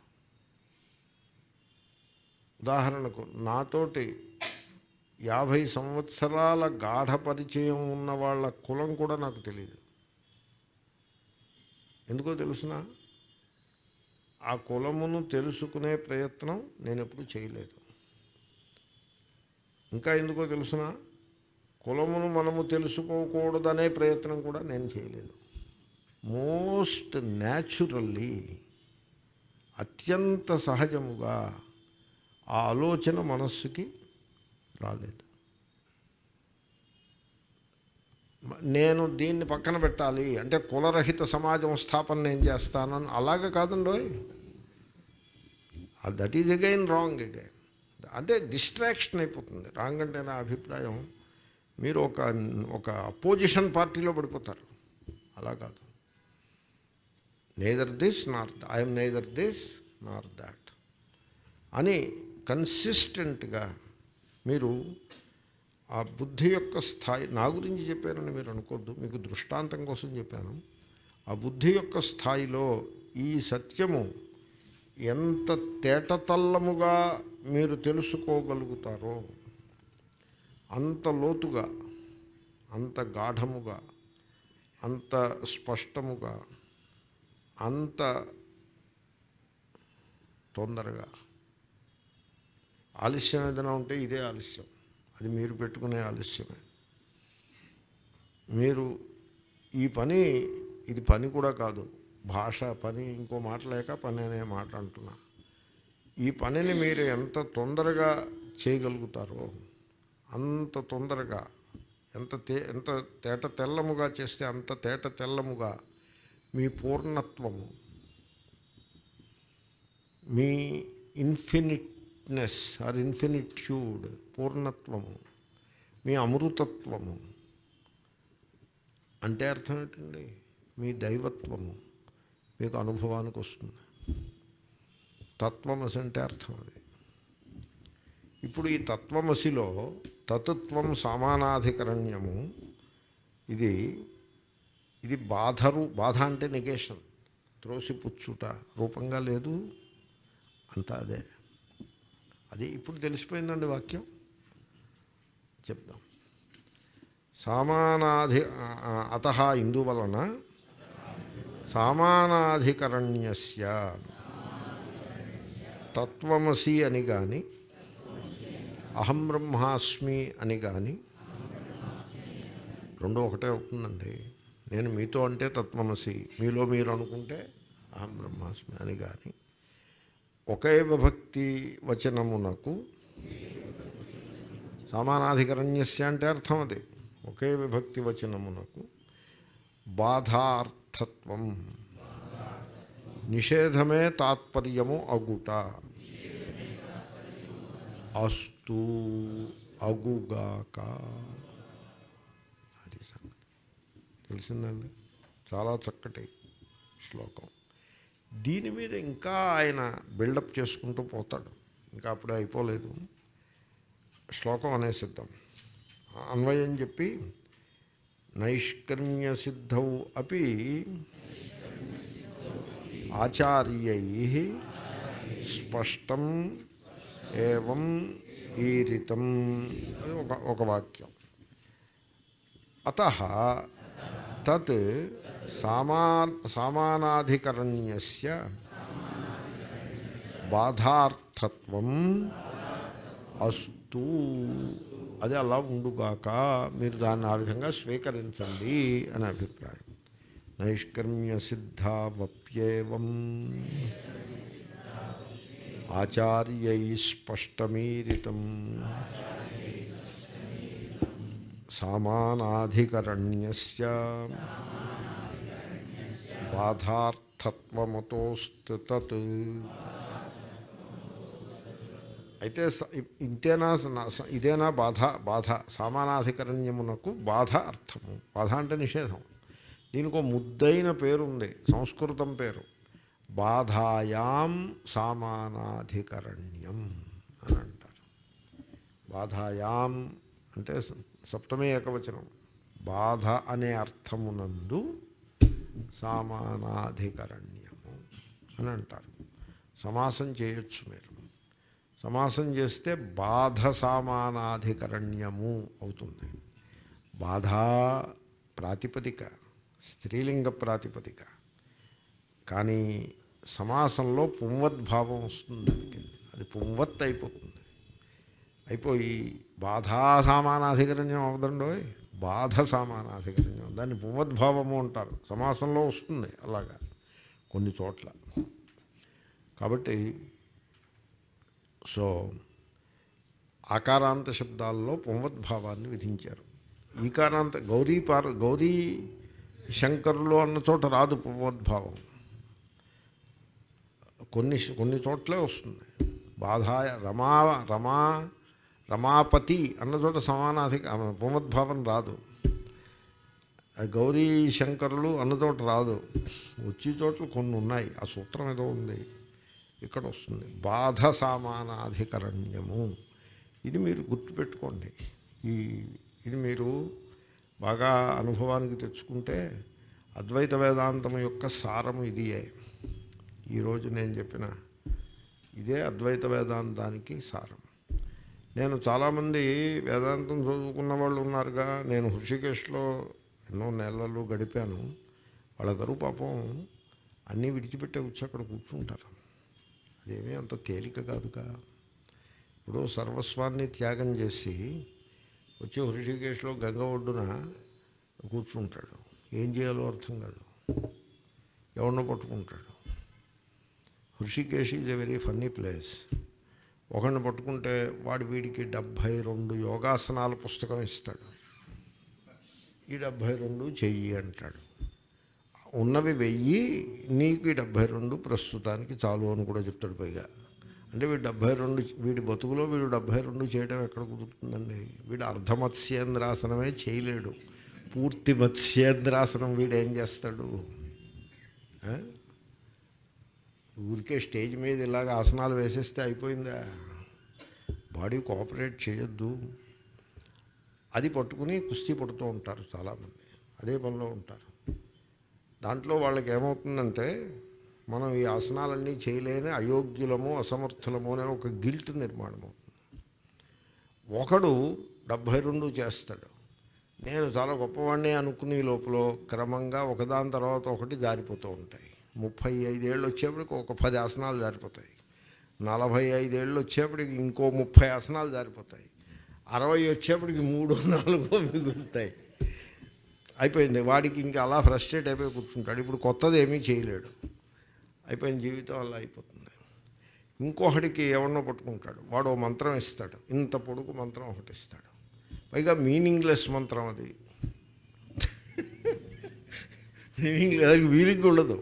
ఉదాహరణకు నాతోటి యాభై సంవత్సరాల గాఢ పరిచయం ఉన్న వాళ్ళ కులం కూడా నాకు తెలియదు ఎందుకో తెలుసిన ఆ కులమును తెలుసుకునే ప్రయత్నం నేను ఎప్పుడు చేయలేదు ఇంకా ఎందుకో తెలుసిన కులమును మనము తెలుసుకోకూడదనే ప్రయత్నం కూడా నేను చేయలేదు మోస్ట్ న్యాచురల్లీ అత్యంత సహజముగా ఆ ఆలోచన మనస్సుకి రాలేదు మ- నేను దీన్ని పక్కన పెట్టాలి అంటే కులరహిత సమాజం స్థాపన నేను చేస్తానని అలాగే కాదండోయ్ that is again wrong again అంటే డిస్ట్రాక్షన్ అయిపోతుంది రాంగ్ అంటే నా అభిప్రాయం మీరు ఒక ఒక అపోజిషన్ పార్టీలో పడిపోతారు అలా కాదు neither this nor I'm neither this nor that అని కన్సిస్టెంట్గా మీరు ఆ బుద్ధి యొక్క స్థాయి నా గురించి చెప్పానని మీరు అనుకోద్దు మీకు దృష్టాంతం కోసం చెప్పాను ఆ బుద్ధి యొక్క స్థాయిలో ఈ సత్యము ఎంత తేటతల్లముగా మీరు తెలుసుకోగలుగుతారో అంత లోతుగా అంత గాఢముగా అంత స్పష్టముగా అంత తొందరగా ఆలస్యం ఏదైనా ఉంటే ఇదే ఆలస్యం అది మీరు పెట్టుకునే ఆలస్యమే మీరు ఈ పని ఇది పని కూడా కాదు భాష పని ఇంకో మాట లేక పని అనే మాట అంటున్నా ఈ పనిని మీరు ఎంత తొందరగా చేయగలుగుతారో అంత తొందరగా ఎంత తే ఎంత తేట తెల్లముగా చేస్తే అంత తేట తెల్లముగా మీ పూర్ణత్వము మీ ఇన్ఫినిట్నెస్ ఆర్ ఇన్ఫినిట్యూడ్ పూర్ణత్వము మీ అమృతత్వము అంటే అర్థం ఏంటండి మీ దైవత్వము మీకు అనుభవానికి వస్తుంది తత్వమసి అంటే అర్థం అది ఇప్పుడు ఈ తత్వమసిలో తత్వం సమానాధికరణ్యము ఇది ఇది బాధరు బాధ అంటే నెగేషన్ త్రోసిపుచ్చుట రూపంగా లేదు అంతా అదే అది ఇప్పుడు తెలిసిపోయిందండి వాక్యం చెప్దాం సామానాధి అత ఇందువలన సామానాధికరణ్యస్య తత్వమసి అని కానీ అహం బ్రహ్మాస్మి అని కానీ రెండు ఒకటే అవుతుందండి నేను మీతో అంటే తత్వమసి మీలో మీరు అనుకుంటే అహం బ్రహ్మాస్మి అని కానీ ఒకే విభక్తి వచనమునకు సమానాధికరణ్యస్య అంటే అర్థం అది ఒకే విభక్తి వచనమునకు బాధార్థత్వం నిషేధమే తాత్పర్యము అగుట అస్తు అగుగాక అది సంగతి తెలిసిందండి చాలా చక్కటి శ్లోకం దీని మీద ఇంకా ఆయన బిల్డప్ చేసుకుంటూ పోతాడు ఇంకా అప్పుడే అయిపోలేదు శ్లోకం అనేసిద్దాం అన్వయం చెప్పి నైష్కర్మ్య సిద్ధౌ అపి ఆచార్యై స్పష్టం ఏవం ఈరితం అది ఒక ఒక వాక్యం అత తత్ సామా సామానాధికరణ్యస్య బాధార్థత్వం అస్తు అది అలా ఉండుగాక మీరు దాన్ని ఆ విధంగా స్వీకరించండి అని అభిప్రాయం నైష్కర్మ్య సిద్ధావప్యేవం ఆచార్యై స్పష్టమీరితం సామానాధికరణ్యస్య బాధార్థత్వమతోస్తు తత్ అయితే స- ఇంతేనా స- స- ఇదేనా బాధ బాధ సామానాధికరణ్యమునకు బాధ అర్థము బాధ అంటే నిషేధం దీనికి ఒక ముద్దైన పేరు ఉంది సంస్కృతం పేరు బాధాయాం సామానాధికరణ్యం అని అంటారు బాధాయాం అంటే స- సప్తమే ఏకవచనం బాధ అనే అర్థమునందు సామానాధికరణ్యము అని అంటారు సమాసం చేయొచ్చు మీరు సమాసం చేస్తే బాధ సామానాధికరణ్యము అవుతుంది బాధ ప్రాతిపదిక స్త్రీలింగ ప్రాతిపదిక కానీ సమాసంలో పుంవద్భావం వస్తుంది దానికి అది పుంవత్ అయిపోతుంది అయిపోయి బాధా సామానాధికరణ్యం అవదండోయ్ బాధ సామానాధికరణ్యం దాన్ని పుంవద్భావము అంటారు సమాసంలో వస్తుంది అలాగా కొన్ని చోట్ల కాబట్టి సో ఆకారాంత శబ్దాల్లో పుంవద్భావాన్ని విధించారు ఈకారాంత గౌరీ పార్ గౌరీ శంకరులు అన్న చోట రాదు పుంవద్భావం కొన్ని కొన్ని చోట్లే వస్తుంది బాధాయ రమా రమా రమాపతి అన్న చోట సమానాధిక పుమద్భావం రాదు అది గౌరీ శంకరులు అన్న చోట రాదు వచ్చే చోట్ల కొన్ని ఉన్నాయి ఆ సూత్రం ఏదో ఉంది ఇక్కడ వస్తుంది బాధ సామానాధికరణ్యము ఇది మీరు గుర్తుపెట్టుకోండి ఈ ఇది మీరు బాగా అనుభవానికి తెచ్చుకుంటే అద్వైత వేదాంతం యొక్క సారము ఇదియే ఈరోజు నేను చెప్పిన ఇదే అద్వైత వేదాంతానికి సారం నేను చాలామంది వేదాంతం చదువుకున్న వాళ్ళు ఉన్నారుగా నేను హృషికేశ్లో ఎన్నో నెలలు గడిపాను వాళ్ళందరూ పాపం అన్నీ విడిచిపెట్టే వచ్చి అక్కడ కూర్చుంటారు అదేమీ అంత తేలిక కాదుగా ఇప్పుడు సర్వస్వాన్ని త్యాగం చేసి వచ్చి హృషికేశ్లో గంగ ఒడ్డున కూర్చుంటాడు ఏం చేయాలో అర్థం కాదు ఎవరినో పట్టుకుంటాడు Rishikesh is a very funny place ఒకరిని పట్టుకుంటే వాడు వీడికి డెబ్భై రెండు యోగాసనాల పుస్తకం ఇస్తాడు ఈ డెబ్భై రెండు చెయ్యి అంటాడు ఉన్నవి వెయ్యి నీకు ఈ డెబ్భై రెండు ప్రస్తుతానికి చాలు అని కూడా చెప్తాడు పైగా అంటే వీడు డెబ్భై రెండు వీడి బతుకులో వీడు డెబ్భై రెండు చేయడం ఎక్కడ కుదురుతుందండి వీడు అర్ధమత్స్యేంద్రాసనమే చేయలేడు పూర్తి మత్స్యేంద్రాసనం వీడు ఏం చేస్తాడు ఆ? ఊరికే స్టేజ్ మీద ఇలాగ ఆసనాలు వేసేస్తే అయిపోయిందా బాడీ కోఆపరేట్ చేయొద్దు అది పట్టుకుని కుస్తీ పడుతూ ఉంటారు చాలామంది అదే పనిలో ఉంటారు దాంట్లో వాళ్ళకి ఏమవుతుందంటే మనం ఈ ఆసనాలన్నీ చేయలేని అయోగ్యులము అసమర్థులము అనే ఒక గిల్ట్ నిర్మాణం అవుతుంది ఒకడు డెబ్భై రెండు చేస్తాడు నేను చాలా గొప్పవాడిని అనుకునే లోపల క్రమంగా ఒకదాని తర్వాత ఒకటి జారిపోతూ ఉంటాయి ముప్పై ఐదేళ్ళు వచ్చేప్పటికి ఒక పది ఆసనాలు జారిపోతాయి నలభై ఐదేళ్ళు వచ్చేప్పటికి ఇంకో ముప్పై ఆసనాలు జారిపోతాయి అరవై వచ్చేప్పటికి మూడు నాలుగో మిగులుతాయి అయిపోయింది వాడికి ఇంకా అలా ఫ్రస్ట్రేట్ అయిపోయి కూర్చుంటాడు ఇప్పుడు కొత్తది ఏమీ చేయలేడు అయిపోయిన జీవితం అలా అయిపోతుంది ఇంకొకటికి ఎవరినో పట్టుకుంటాడు వాడు ఓ మంత్రం ఇస్తాడు ఇంత పొడుగు మంత్రం ఒకటి ఇస్తాడు పైగా మీనింగ్లెస్ మంత్రం అది మీనింగ్ దానికి మీనింగ్ ఉండదు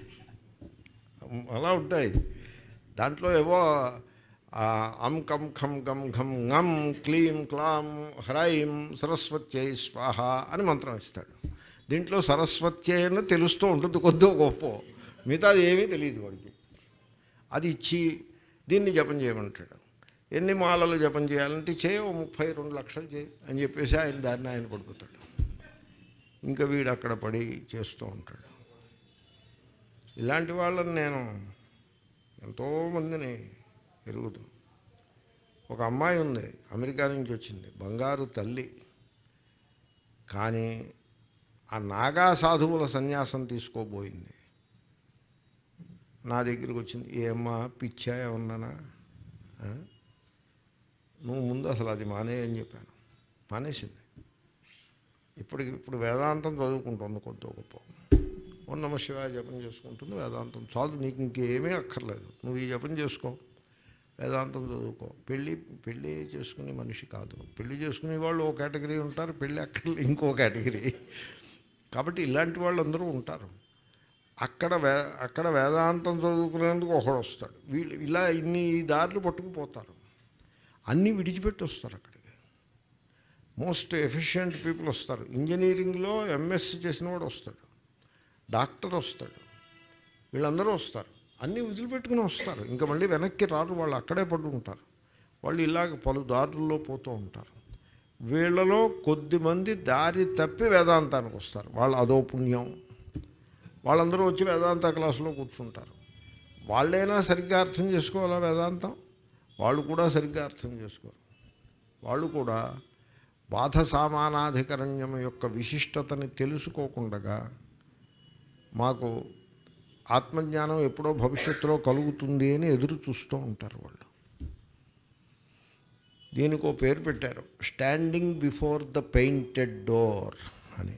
అలా ఉంటాయి దాంట్లో ఏవో ఆ, అం కం ఖం గం ఘం ngం క్లీం క్లాం హ్రైం సరస్వత్యై స్వాహ అని మంత్రం ఇస్తాడు దీంట్లో సరస్వత్యై అని తెలుస్తూ ఉంటుంది కొద్దో గొప్ప మిగతాది ఏమీ తెలియదు వాడికి అది ఇచ్చి దీన్ని జపం చేయమంటాడు ఎన్ని మాలలు జపం చేయాలంటే చేయవు ముప్పై రెండు లక్షలు చేయి అని చెప్పేసి ఆయన దాన్ని ఆయన పడిపోతాడు ఇంకా వీడు అక్కడ పడి చేస్తూ ఉంటాడు ఇలాంటి వాళ్ళని నేను ఎంతోమందిని ఎరుగుతాను ఒక అమ్మాయి ఉంది అమెరికా నుంచి వచ్చింది బంగారు తల్లి కానీ ఆ నాగా సాధువుల సన్యాసం తీసుకోబోయింది నా దగ్గరికి వచ్చింది ఏమ్మా పిచ్చా ఏమన్నానా ఆ? నువ్వు ముందు అసలు అది మానే అని చెప్పాను మానేసింది ఇప్పటికి ఇప్పుడు వేదాంతం చదువుకుంటుంది కొద్ది గొప్ప ఓ నమ శివాయ జపం చేసుకుంటుంది వేదాంతం చాలు నీకు ఇంకేమీ అక్కర్లేదు నువ్వు ఈ జపం చేసుకో వేదాంతం చదువుకో పెళ్ళి పెళ్ళి చేసుకునే మనిషి కాదు పెళ్ళి చేసుకునే వాళ్ళు ఒక కేటగిరీ ఉంటారు పెళ్ళి అక్కర్లే ఇంకో కేటగిరీ కాబట్టి ఇలాంటి వాళ్ళు అందరూ ఉంటారు అక్కడ వే అక్కడ వేదాంతం చదువుకునేందుకు ఒకడు వస్తాడు వీళ్ళు ఇలా ఇన్ని దారులు పట్టుకుపోతారు అన్నీ విడిచిపెట్టి వస్తారు అక్కడికి మోస్ట్ ఎఫిషియెంట్ పీపుల్ వస్తారు ఇంజనీరింగ్లో ఎంఎస్సి చేసిన వాడు వస్తాడు డాక్టర్ వస్తాడు వీళ్ళందరూ వస్తారు అన్నీ వదిలిపెట్టుకుని వస్తారు ఇంకా మళ్ళీ వెనక్కి రారు వాళ్ళు అక్కడే పడుకుంటారు వాళ్ళు ఇలాగ పలు దారుల్లో పోతూ ఉంటారు వీళ్ళలో కొద్దిమంది దారి తప్పి వేదాంతానికి వస్తారు వాళ్ళు అదో పుణ్యం వాళ్ళందరూ వచ్చి వేదాంత క్లాసులో కూర్చుంటారు వాళ్ళైనా సరిగ్గా అర్థం చేసుకోవాలా వేదాంతం వాళ్ళు కూడా సరిగ్గా అర్థం చేసుకోరు వాళ్ళు కూడా బాధ సామానాధికరణ్యం యొక్క విశిష్టతని తెలుసుకోకుండా మాకు ఆత్మజ్ఞానం ఎప్పుడో భవిష్యత్తులో కలుగుతుంది అని ఎదురు చూస్తూ ఉంటారు వాళ్ళు దీనికి ఓ పేరు పెట్టారు standing before the painted door అని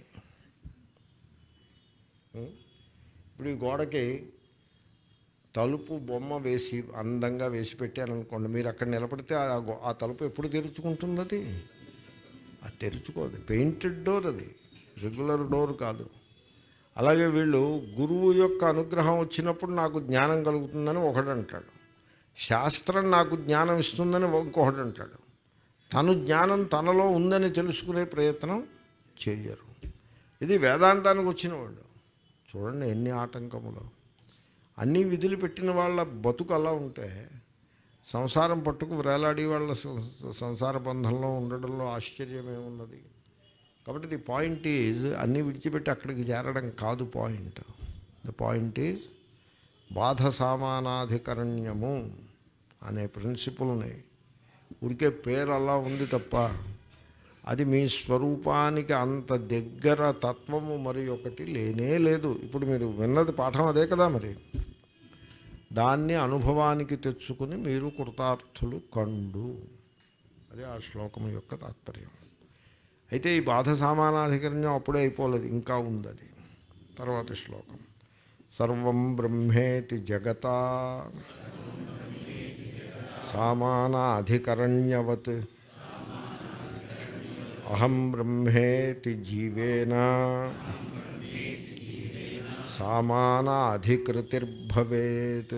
ఉం? ఇప్పుడు ఈ గోడకి తలుపు బొమ్మ వేసి అందంగా వేసి పెట్టారనుకోండి మీరు అక్కడ నిలబడితే ఆ గో- ఆ తలుపు ఎప్పుడు తెరుచుకుంటుంది అది అది తెరుచుకోదు పెయింటెడ్ డోర్ అది రెగ్యులర్ డోర్ కాదు అలాగే వీళ్ళు గురువు యొక్క అనుగ్రహం వచ్చినప్పుడు నాకు జ్ఞానం కలుగుతుందని ఒకడు అంటాడు శాస్త్రం నాకు జ్ఞానం ఇస్తుందని ఇంకొకడు అంటాడు తను జ్ఞానం తనలో ఉందని తెలుసుకునే ప్రయత్నం చేయరు ఇది వేదాంతానికి వచ్చిన వాళ్ళు చూడండి ఎన్ని ఆటంకములు అన్ని విధులు పెట్టిన వాళ్ళ బతుకు అలా ఉంటే సంసారం పట్టుకు వేలాడి వాళ్ళ సం- సంసార బంధంలో ఉండడంలో ఆశ్చర్యమేమున్నది కాబట్టి ది పాయింట్ ఈజ్ అన్నీ విడిచిపెట్టి అక్కడికి చేరడం కాదు పాయింట్ ద పాయింట్ ఈజ్ బాధ సామానాధికరణ్యము అనే ప్రిన్సిపుల్ని ఉరికే పేరు అలా ఉంది తప్ప అది మీ స్వరూపానికి అంత దగ్గర తత్వము మరి ఒకటి లేనే లేదు ఇప్పుడు మీరు విన్నది పాఠం అదే కదా మరి దాన్ని అనుభవానికి తెచ్చుకుని మీరు కృతార్థులు కండు అదే ఆ శ్లోకం యొక్క తాత్పర్యం అయితే ఈ బాధ సామానాధికరణ్యం అప్పుడే అయిపోలేదు ఇంకా ఉంది అది తర్వాత శ్లోకం సర్వం బ్రహ్మేతి జగత సామానాధికరణ్యవత్ అహం బ్రహ్మేతి జీవేన సామానాధికృతిర్భవేత్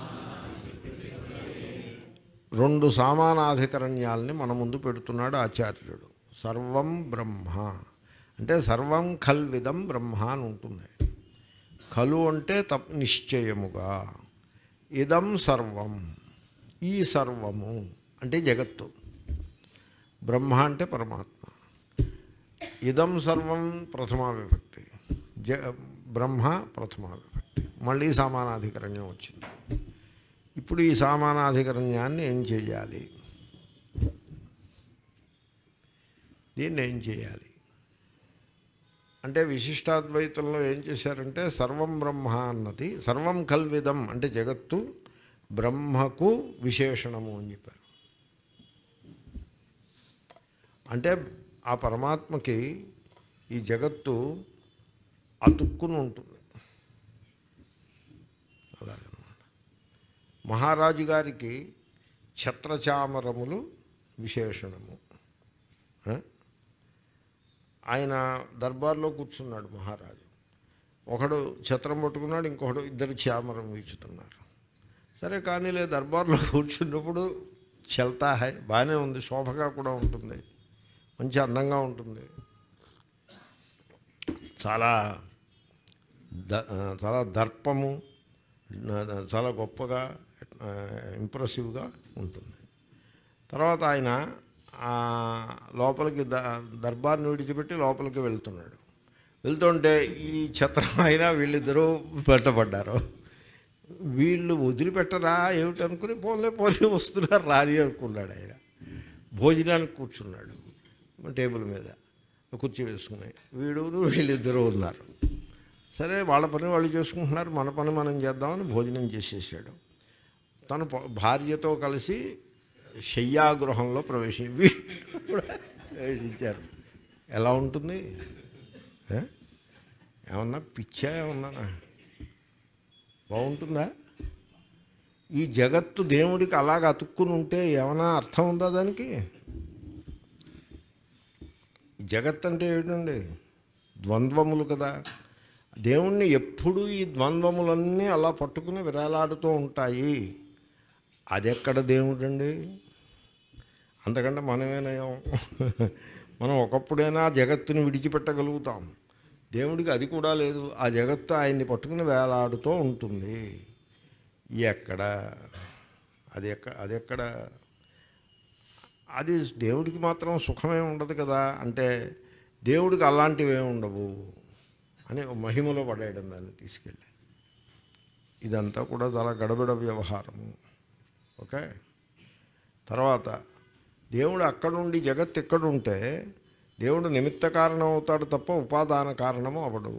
రెండు సామానాధికరణ్యాల్ని మన ముందు పెడుతున్నాడు ఆచార్యుడు సర్వం బ్రహ్మ అంటే సర్వం ఖల్విదం బ్రహ్మ అని ఉంటుంది ఖలు అంటే తప్ నిశ్చయముగా ఇదం సర్వం ఈ సర్వము అంటే జగత్తు బ్రహ్మ అంటే పరమాత్మ ఇదం సర్వం ప్రథమా విభక్తి జ బ్రహ్మ ప్రథమా విభక్తి మళ్ళీ సమానాధికరణ్యం వచ్చింది ఇప్పుడు ఈ సమానాధికరణ్యాన్ని ఏం చేయాలి దీన్ని ఏం చేయాలి అంటే విశిష్టాద్వైతంలో ఏం చేశారంటే సర్వం బ్రహ్మ అన్నది సర్వం కల్విదం అంటే జగత్తు బ్రహ్మకు విశేషణము అని చెప్పారు అంటే ఆ పరమాత్మకి ఈ జగత్తు అతుక్కుని ఉంటుంది అలాగనమాట మహారాజు గారికి ఛత్రచామరములు విశేషణము ఆ? ఆయన దర్బార్లో కూర్చున్నాడు మహారాజు ఒకడు ఛత్రం పట్టుకున్నాడు ఇంకొకడు ఇద్దరు చామరం వీచుతున్నారు సరే కానీ లే దర్బార్లో కూర్చున్నప్పుడు చల్తా హై బాగానే ఉంది శోభగా కూడా ఉంటుంది మంచి అందంగా ఉంటుంది చాలా ద చాలా దర్పము చాలా గొప్పగా ఇంప్రెసివ్గా ఉంటుంది తర్వాత ఆయన ఆ, లోపలికి ద దర్బార్ని విడిచిపెట్టి లోపలికి వెళ్తున్నాడు వెళ్తుంటే ఈ ఛత్రం అయినా వీళ్ళిద్దరూ పెట్టబడ్డారు వీళ్ళు వదిలిపెట్టరా ఏమిటనుకుని పోలే పోలే వస్తున్నారు రాని అనుకున్నాడు ఆయన భోజనానికి కూర్చున్నాడు టేబుల్ మీద కుర్చీ వేసుకుని వీడు వీళ్ళిద్దరూ ఉన్నారు సరే వాళ్ళ పని వాళ్ళు చేసుకుంటున్నారు మన పని మనం చేద్దామని భోజనం చేసేసాడు తను ప- భార్యతో కలిసి శయ్యాగృహంలో ప్రవేశి వీళ్ళు కూడా ప్రవేశించారు ఎలా ఉంటుంది ఏ? ఏమన్నా పిచ్చా ఏమన్నా బాగుంటుందా ఈ జగత్తు దేవుడికి అలాగ అతుక్కుని ఉంటే ఏమైనా అర్థం ఉందా దానికి జగత్ అంటే ఏమిటండి ద్వంద్వములు కదా దేవుణ్ణి ఎప్పుడూ ఈ ద్వంద్వములన్నీ అలా పట్టుకుని విరాలాడుతూ ఉంటాయి అది ఎక్కడ దేవుడండి అంతకంటే మనమేనయం మనం ఒకప్పుడైనా జగత్తుని విడిచిపెట్టగలుగుతాం దేవుడికి అది కూడా లేదు ఆ జగత్తు ఆయన్ని పట్టుకుని వేలాడుతూ ఉంటుంది ఎక్కడ అది ఎక్క అది ఎక్కడ అది దేవుడికి మాత్రం సుఖమే ఉండదు కదా అంటే దేవుడికి అలాంటివి ఏమి ఉండవు అని ఓ మహిమలో పడేయడం దాన్ని తీసుకెళ్ళి ఇదంతా కూడా చాలా గడబిడ వ్యవహారము ఓకే తర్వాత దేవుడు అక్కడుండి జగత్ ఎక్కడుంటే దేవుడు నిమిత్త కారణం అవుతాడు తప్ప ఉపాదాన కారణము అవడు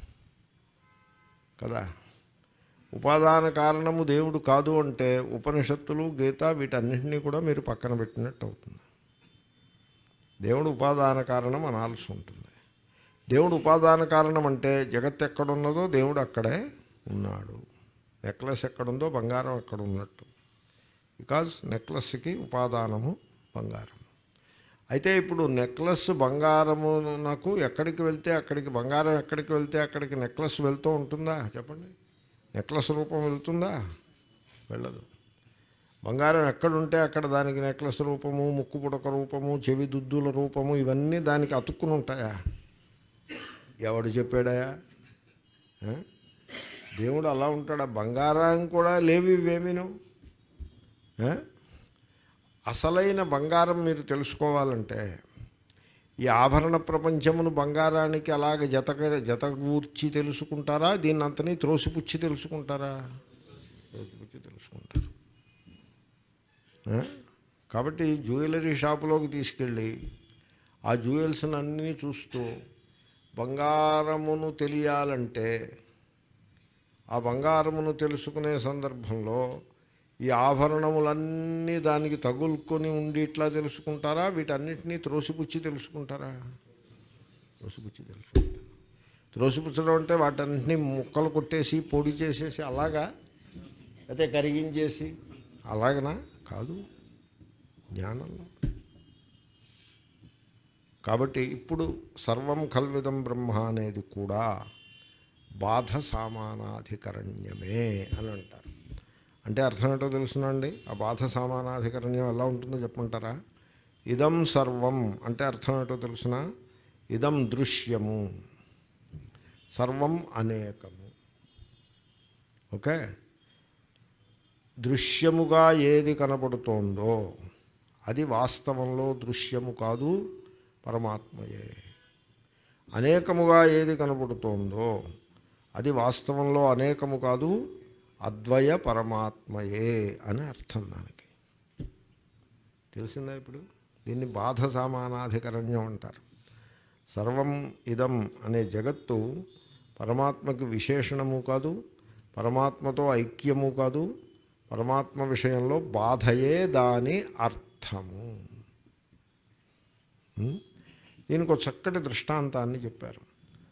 కదా ఉపాదాన కారణము దేవుడు కాదు అంటే ఉపనిషత్తులు గీత వీటన్నింటినీ కూడా మీరు పక్కన పెట్టినట్టు అవుతుంది దేవుడు ఉపాదాన కారణం అనాల్సి ఉంటుంది దేవుడు ఉపాదాన కారణం అంటే జగత్ ఎక్కడున్నదో దేవుడు అక్కడే ఉన్నాడు నెక్లెస్ ఎక్కడుందో బంగారం ఎక్కడ ఉన్నట్టు బికాజ్ నెక్లెస్కి ఉపాదానము బంగారం అయితే ఇప్పుడు నెక్లెస్ బంగారమునకు ఎక్కడికి వెళ్తే అక్కడికి బంగారం ఎక్కడికి వెళ్తే అక్కడికి నెక్లెస్ వెళ్తూ ఉంటుందా చెప్పండి నెక్లెస్ రూపం వెళ్తుందా వెళ్ళదు బంగారం ఎక్కడుంటే అక్కడ దానికి నెక్లెస్ రూపము ముక్కు పుడక రూపము చెవి దుద్దుల రూపము ఇవన్నీ దానికి అతుక్కుని ఉంటాయా ఎవడు చెప్పాడాయా ఆ? దేవుడు అలా ఉంటాడా బంగారం కూడా లేవి ఇవేమీను ఆ? అసలైన బంగారం మీరు తెలుసుకోవాలంటే ఈ ఆభరణ ప్రపంచమును బంగారానికి అలాగ జత జతగూర్చి తెలుసుకుంటారా దీన్ని అంతని త్రోసిపుచ్చి తెలుసుకుంటారా త్రోసిపుచ్చి తెలుసుకుంటారు ఆ? కాబట్టి జ్యువెలరీ షాపులోకి తీసుకెళ్ళి ఆ జ్యువెల్స్ని అన్నీ చూస్తూ బంగారమును తెలియాలంటే ఆ బంగారమును తెలుసుకునే సందర్భంలో ఈ ఆభరణములన్నీ దానికి తగులుకొని ఉండి ఇట్లా తెలుసుకుంటారా వీటన్నిటినీ త్రోసిపుచ్చి తెలుసుకుంటారా త్రోసిపుచ్చి తెలుసుకుంటారు త్రోసిపుచ్చడం అంటే వాటన్నిటినీ ముక్కలు కొట్టేసి పొడి చేసేసి అలాగా అయితే కరిగించేసి అలాగనా కాదు జ్ఞానంలో కాబట్టి ఇప్పుడు సర్వం కల్విదం బ్రహ్మ అనేది కూడా బాధ సామానాధికరణ్యమే అని అంటారు అంటే అర్థం ఏంటో తెలుసునండి ఆ బాధ సామానాధికరణ్యం ఎలా ఉంటుందో చెప్పమంటారా ఇదం సర్వం అంటే అర్థం ఏంటో తెలుసిన ఇదం దృశ్యము సర్వం అనేకము ఓకే దృశ్యముగా ఏది కనపడుతోందో అది వాస్తవంలో దృశ్యము కాదు పరమాత్మయే అనేకముగా ఏది కనపడుతోందో అది వాస్తవంలో అనేకము కాదు అద్వయ పరమాత్మయే అని అర్థం దానికి తెలిసిందా ఇప్పుడు దీన్ని బాధ సామానాధికరణ్యం అంటారు సర్వం ఇదం అనే జగత్తు పరమాత్మకి విశేషణము కాదు పరమాత్మతో ఐక్యము కాదు పరమాత్మ విషయంలో బాధయే దాని అర్థము ఉం? దీనికి ఒక చక్కటి దృష్టాంతాన్ని చెప్పారు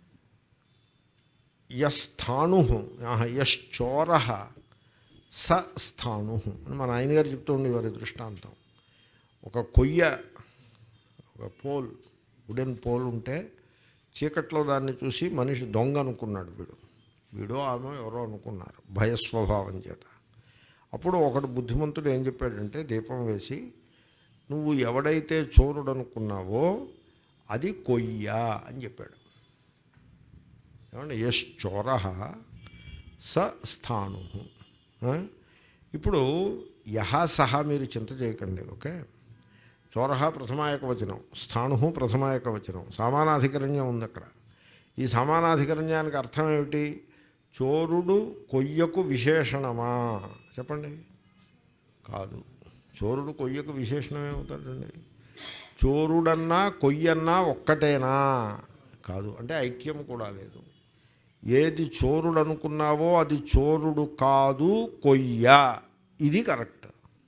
యస్థాణు యశ్చోర స స్థాణు అని మా నాయనగారు చెప్తూ ఉండేవారు ఈ దృష్టాంతం ఒక కొయ్య ఒక పోల్ వుడెన్ పోల్ ఉంటే చీకట్లో దాన్ని చూసి మనిషి దొంగ అనుకున్నాడు వీడు వీడో ఆమె ఎవరో అనుకున్నారు భయస్వభావం చేత అప్పుడు ఒకడు బుద్ధిమంతుడు ఏం చెప్పాడంటే దీపం వేసి నువ్వు ఎవడైతే చోరుడు అనుకున్నావో అది కొయ్య అని చెప్పాడు ఏమంటే యశ్ చోర స స్థాణు ఆ? ఇప్పుడు యహ సహ మీరు చింత చేయకండి ఓకే చోర ప్రథమాయక వచనం స్థాణు ప్రథమాయక వచనం సమానాధికరణ్యం ఉంది అక్కడ ఈ సమానాధికరణ్యానికి అర్థం ఏమిటి చోరుడు కొయ్యకు విశేషణమా చెప్పండి కాదు చోరుడు కొయ్యకు విశేషణం ఏమవుతాడండి చోరుడన్నా కొయ్యన్నా ఒక్కటేనా కాదు అంటే ఐక్యం కూడా లేదు ఏది చోరుడు అనుకున్నావో అది చోరుడు కాదు కొయ్య ఇది కరెక్ట్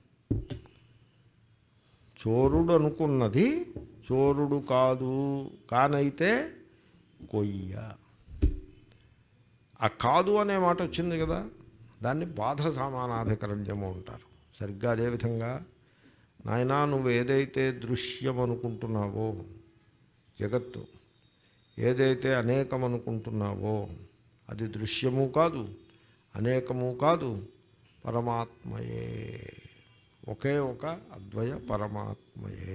చోరుడు అనుకున్నది చోరుడు కాదు కానైతే కొయ్య ఆ కాదు అనే మాట వచ్చింది కదా దాన్ని బాధ సమానాధికరణ్యము అంటారు సరిగ్గా అదేవిధంగా నాయనా నువ్వు ఏదైతే దృశ్యం అనుకుంటున్నావో జగత్తు ఏదైతే అనేకం అనుకుంటున్నావో అది దృశ్యము కాదు అనేకము కాదు పరమాత్మయే ఒకే ఒక అద్వయ పరమాత్మయే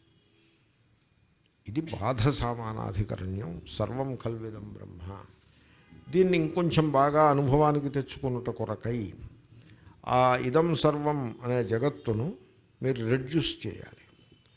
ఇది బాధ సామానాధికరణ్యం సర్వం కల్విదం బ్రహ్మ దీన్ని ఇంకొంచెం బాగా అనుభవానికి తెచ్చుకున్నట కొరకై ఆ ఇదం సర్వం అనే జగత్తును మీరు రెడ్యూస్ చేయాలి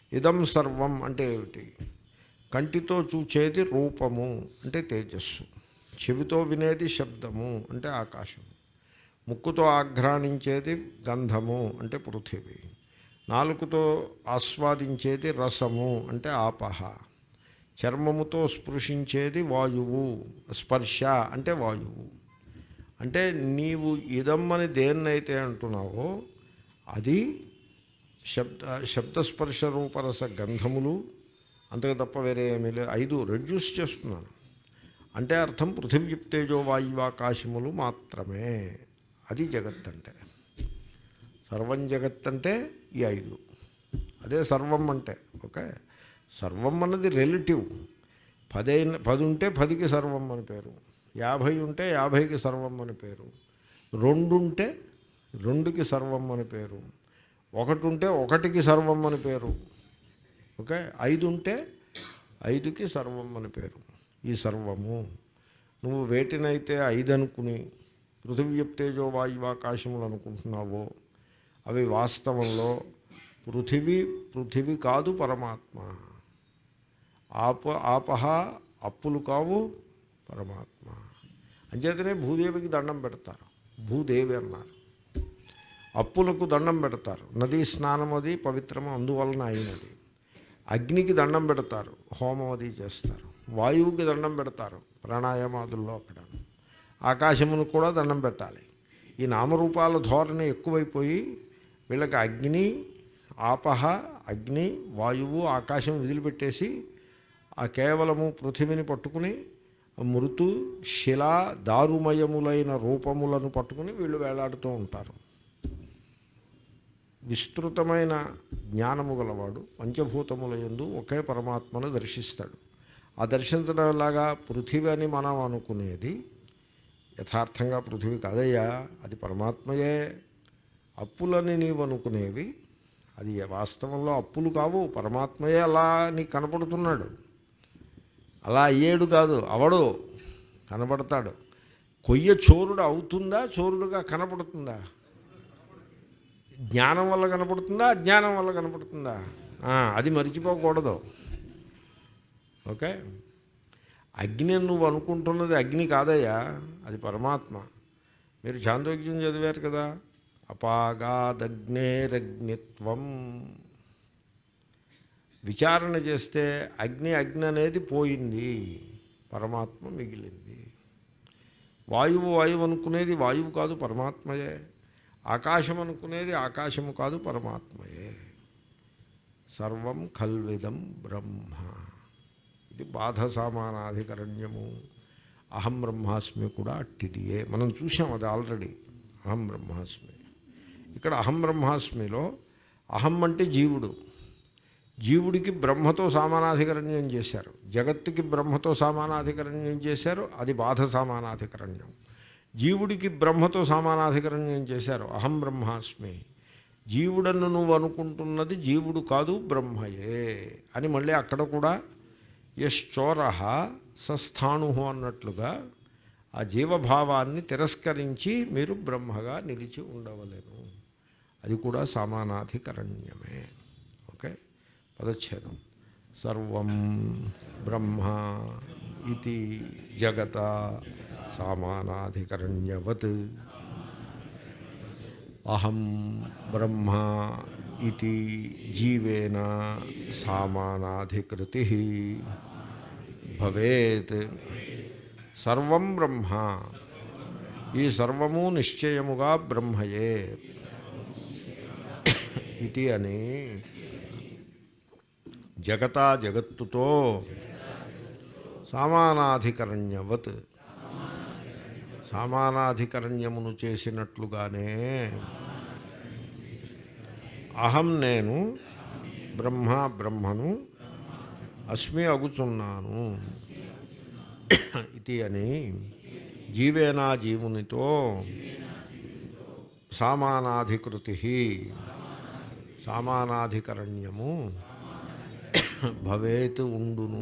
ఇదం సర్వం అంటే ఏమిటి కంటితో చూచేది రూపము అంటే తేజస్సు చెవితో వినేది శబ్దము అంటే ఆకాశం ముక్కుతో ఆఘ్రాణించేది గంధము అంటే పృథివీ నాలుగుతో ఆస్వాదించేది రసము అంటే ఆపహ చర్మముతో స్పృశించేది వాయువు స్పర్శ అంటే వాయువు అంటే నీవు ఇదమ్మని దేన్నైతే అంటున్నావో అది శబ్ద శబ్దస్పర్శ రూపరస గంధములు అంతకు తప్ప వేరే ఏమీ లేదు ఐదు రెడ్యూస్ చేస్తున్నాను అంటే అర్థం పృథివ్యుక్తేజో వాయువాకాశములు మాత్రమే అది జగత్ అంటే సర్వం జగత్ అంటే ఈ ఐదు అదే సర్వం అంటే ఓకే సర్వం అన్నది రిలేటివ్ పదైన పది ఉంటే పదికి సర్వం అని పేరు యాభై ఉంటే యాభైకి సర్వం అని పేరు రెండు ఉంటే రెండుకి సర్వం అని పేరు ఒకటి ఉంటే ఒకటికి సర్వం అని పేరు ఓకే ఐదు ఉంటే ఐదుకి సర్వం అని పేరు ఈ సర్వము నువ్వు వేటినైతే ఐదు అనుకుని పృథివ్యప్తేజో వాయువాకాశములు అనుకుంటున్నావో అవి వాస్తవంలో పృథివీ పృథివీ కాదు పరమాత్మ ఆప ఆపహ అప్పులు కావు పరమాత్మ అంచేతనే భూదేవికి దండం పెడతారు భూదేవి అన్నారు అప్పులకు దండం పెడతారు నదీ స్నానం అది పవిత్రము అందువలన అయినది అగ్నికి దండం పెడతారు హోమం అది చేస్తారు వాయువుకి దండం పెడతారు ప్రాణాయామాదుల్లో అక్కడ ఆకాశమును కూడా దండం పెట్టాలి ఈ నామరూపాల ధోరణి ఎక్కువైపోయి వీళ్ళకి అగ్ని ఆపహ అగ్ని వాయువు ఆకాశం వదిలిపెట్టేసి ఆ కేవలము పృథివిని పట్టుకుని మృతు శిల దారుమయములైన రూపములను పట్టుకుని వీళ్ళు వేలాడుతూ ఉంటారు విస్తృతమైన జ్ఞానము గలవాడు పంచభూతముల యందు ఒకే పరమాత్మను దర్శిస్తాడు ఆ దర్శించడంలాగా పృథివీ అని మనం అనుకునేది యథార్థంగా పృథివీ కాదయ్యా అది పరమాత్మయే అప్పులని నీవు అనుకునేవి అది వాస్తవంలో అప్పులు కావు పరమాత్మయే అలా నీకు కనపడుతున్నాడు అలా అయ్యేడు కాదు అవడు కనబడతాడు కొయ్య చోరుడు అవుతుందా చోరుడుగా కనపడుతుందా జ్ఞానం వల్ల కనపడుతుందా అజ్ఞానం వల్ల కనపడుతుందా ఆ, అది మరిచిపోకూడదు ఓకే అగ్ని అని నువ్వు అనుకుంటున్నది అగ్ని కాదయ్యా అది పరమాత్మ మీరు చాందోగ్యం చదివారు కదా అపాగాదగ్నేరగ్నిత్వం విచారణ చేస్తే అగ్ని అగ్ని అనేది పోయింది పరమాత్మ మిగిలింది వాయువు వాయువు అనుకునేది వాయువు కాదు పరమాత్మయే ఆకాశం అనుకునేది ఆకాశము కాదు పరమాత్మయే సర్వం ఖల్విదం బ్రహ్మ ఇది బాధ సామానాధికరణ్యము అహం బ్రహ్మాస్మి కూడా అట్టిదియే మనం చూసాం అది ఆల్రెడీ అహం బ్రహ్మాస్మి ఇక్కడ అహం బ్రహ్మాస్మిలో అహం అంటే జీవుడు జీవుడికి బ్రహ్మతో సామానాధికరణ్యం చేశారు జగత్తుకి బ్రహ్మతో సామానాధికరణ్యం చేశారు అది బాధ సామానాధికరణ్యం జీవుడికి బ్రహ్మతో సామానాధికరణ్యం చేశారు అహం బ్రహ్మాస్మి జీవుడನ್ನು నువ్వు అనుకుంటున్నది జీవుడు కాదు బ్రహ్మయే అని మళ్ళీ అక్కడ కూడా యశ్చోర సస్థాణు అన్నట్లుగా ఆ జీవభావాన్ని తిరస్కరించి మీరు బ్రహ్మగా నిలిచి ఉండవలేను అది కూడా సమానాధికరణ్యమే ఓకే పదచ్ఛేదం సర్వం బ్రహ్మ ఇది జగత సామానాధికరణ్యవత్ అహం బ్రహ్మ ఇది జీవేన సామానాధికృతి భవేత్ సర్వం బ్రహ్మ ఈ సర్వము నిశ్చయముగా బ్రహ్మయే ఇది అని జగతా జగత్తుతో సామానాధికరణ్యవత్ సామానాధికరణ్యమును చేసినట్లుగానే అహం నేను బ్రహ్మ బ్రహ్మను అస్మి అగుచున్నాను ఇది అని జీవేనా జీవునితో సామానాధికృతి సామానాధికరణ్యము భవేత్ ఉండును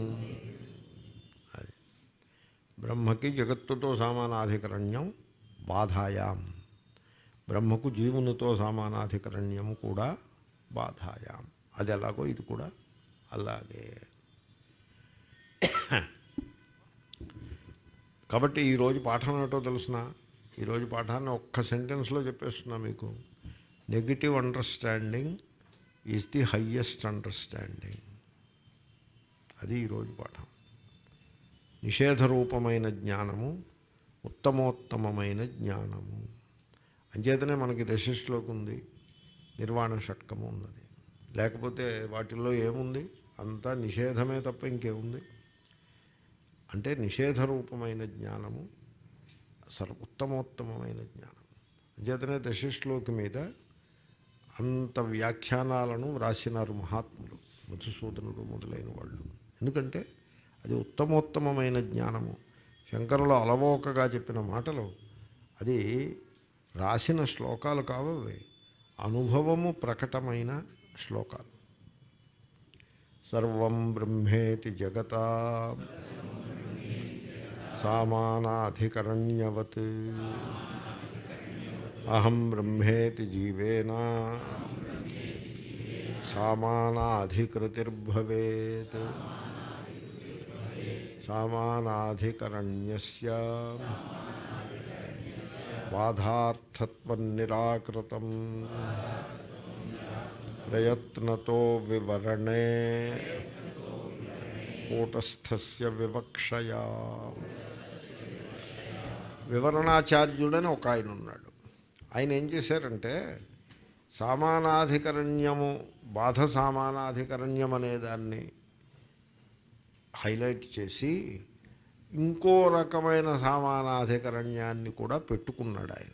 అది బ్రహ్మకి జగత్తుతో సమానాధికరణ్యం బాధాయాం బ్రహ్మకు జీవునితో సమానాధికరణ్యము కూడా బాధాయాం అది ఎలాగో ఇది కూడా అలాగే కాబట్టి ఈరోజు పాఠం ఏమిటో తెలుసిన ఈరోజు పాఠాన్ని ఒక్క సెంటెన్స్లో చెప్పేస్తున్నా మీకు negative understanding is the highest understanding అది ఈరోజు పాఠం నిషేధ రూపమైన జ్ఞానము ఉత్తమోత్తమమైన జ్ఞానము అంచేతనే మనకి దశిష్లోకి ఉంది నిర్వాణ షట్కము ఉన్నది లేకపోతే వాటిల్లో ఏముంది అంతా నిషేధమే తప్ప ఇంకేముంది అంటే నిషేధ రూపమైన జ్ఞానము సర్వ ఉత్తమోత్తమమైన జ్ఞానం అంచేతనే దశశ్లోకి మీద అంత వ్యాఖ్యానాలను వ్రాసినారు మహాత్ములు మధుసూదనుడు మొదలైన వాళ్ళు ఎందుకంటే అది ఉత్తమోత్తమమైన జ్ఞానము శంకరులు అలవోకగా చెప్పిన మాటలు అది రాసిన శ్లోకాలు కావవి అనుభవము ప్రకటమైన శ్లోకాలు సర్వం బ్రహ్మేతి జగతా సామానాధికరణ్యవత్ అహం బ్రహ్మేతి జీవేన సామానాధికృతిర్భవేత్ సామానాధికరణ్యస్య బాధార్థత్వం నిరాకృతం ప్రయత్నతో వివరణే కూటస్థస్య వివక్షయా వివరణాచార్యుడని ఒక ఆయన ఉన్నాడు ఆయన ఏం చేశారంటే సామానాధికరణ్యము బాధ సామానాధికరణ్యం అనే దాన్ని హైలైట్ చేసి ఇంకో రకమైన సామానాధికరణ్యాన్ని కూడా పెట్టుకున్నాడు ఆయన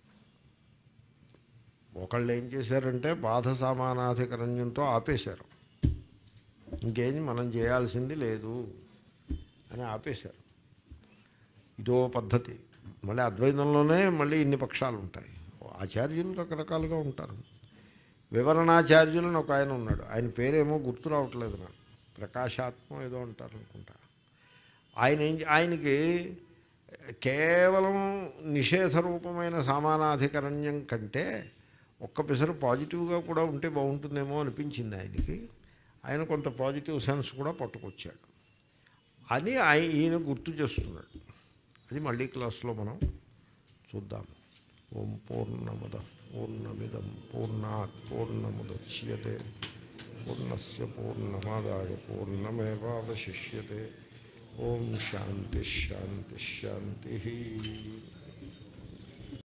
ఒకళ్ళు ఏం చేశారంటే బాధ సామానాధికరణ్యంతో ఆపేశారు ఇంకేం మనం చేయాల్సింది లేదు అని ఆపేశారు ఇదో పద్ధతి మళ్ళీ అద్వైతంలోనే మళ్ళీ ఇన్ని పక్షాలు ఉంటాయి ఆచార్యులు రకరకాలుగా ఉంటారు వివరణాచార్యులు అని ఒక ఆయన ఉన్నాడు ఆయన పేరేమో గుర్తు రావట్లేదు నాకు ప్రకాశాత్మ ఏదో అంటారు అనుకుంటా ఆయన ఏం ఆయనకి కేవలం నిషేధ రూపమైన సమానాధికరణ్యం కంటే ఒక్క పిసరు పాజిటివ్గా కూడా ఉంటే బాగుంటుందేమో అనిపించింది ఆయనకి ఆయన కొంత పాజిటివ్ సెన్స్ కూడా పట్టుకొచ్చాడు అని ఆయ- ఈయన గుర్తు చేస్తున్నాడు అది మళ్ళీ క్లాస్లో మనం చూద్దాం ఓం పూర్ణమద పూర్ణమిదం పూర్ణాత్ పూర్ణముద్యతే పూర్ణస్ పూర్ణమాదాయ పూర్ణమేవాశిష్యతే ఓం శాంతి శాంతి శాంతి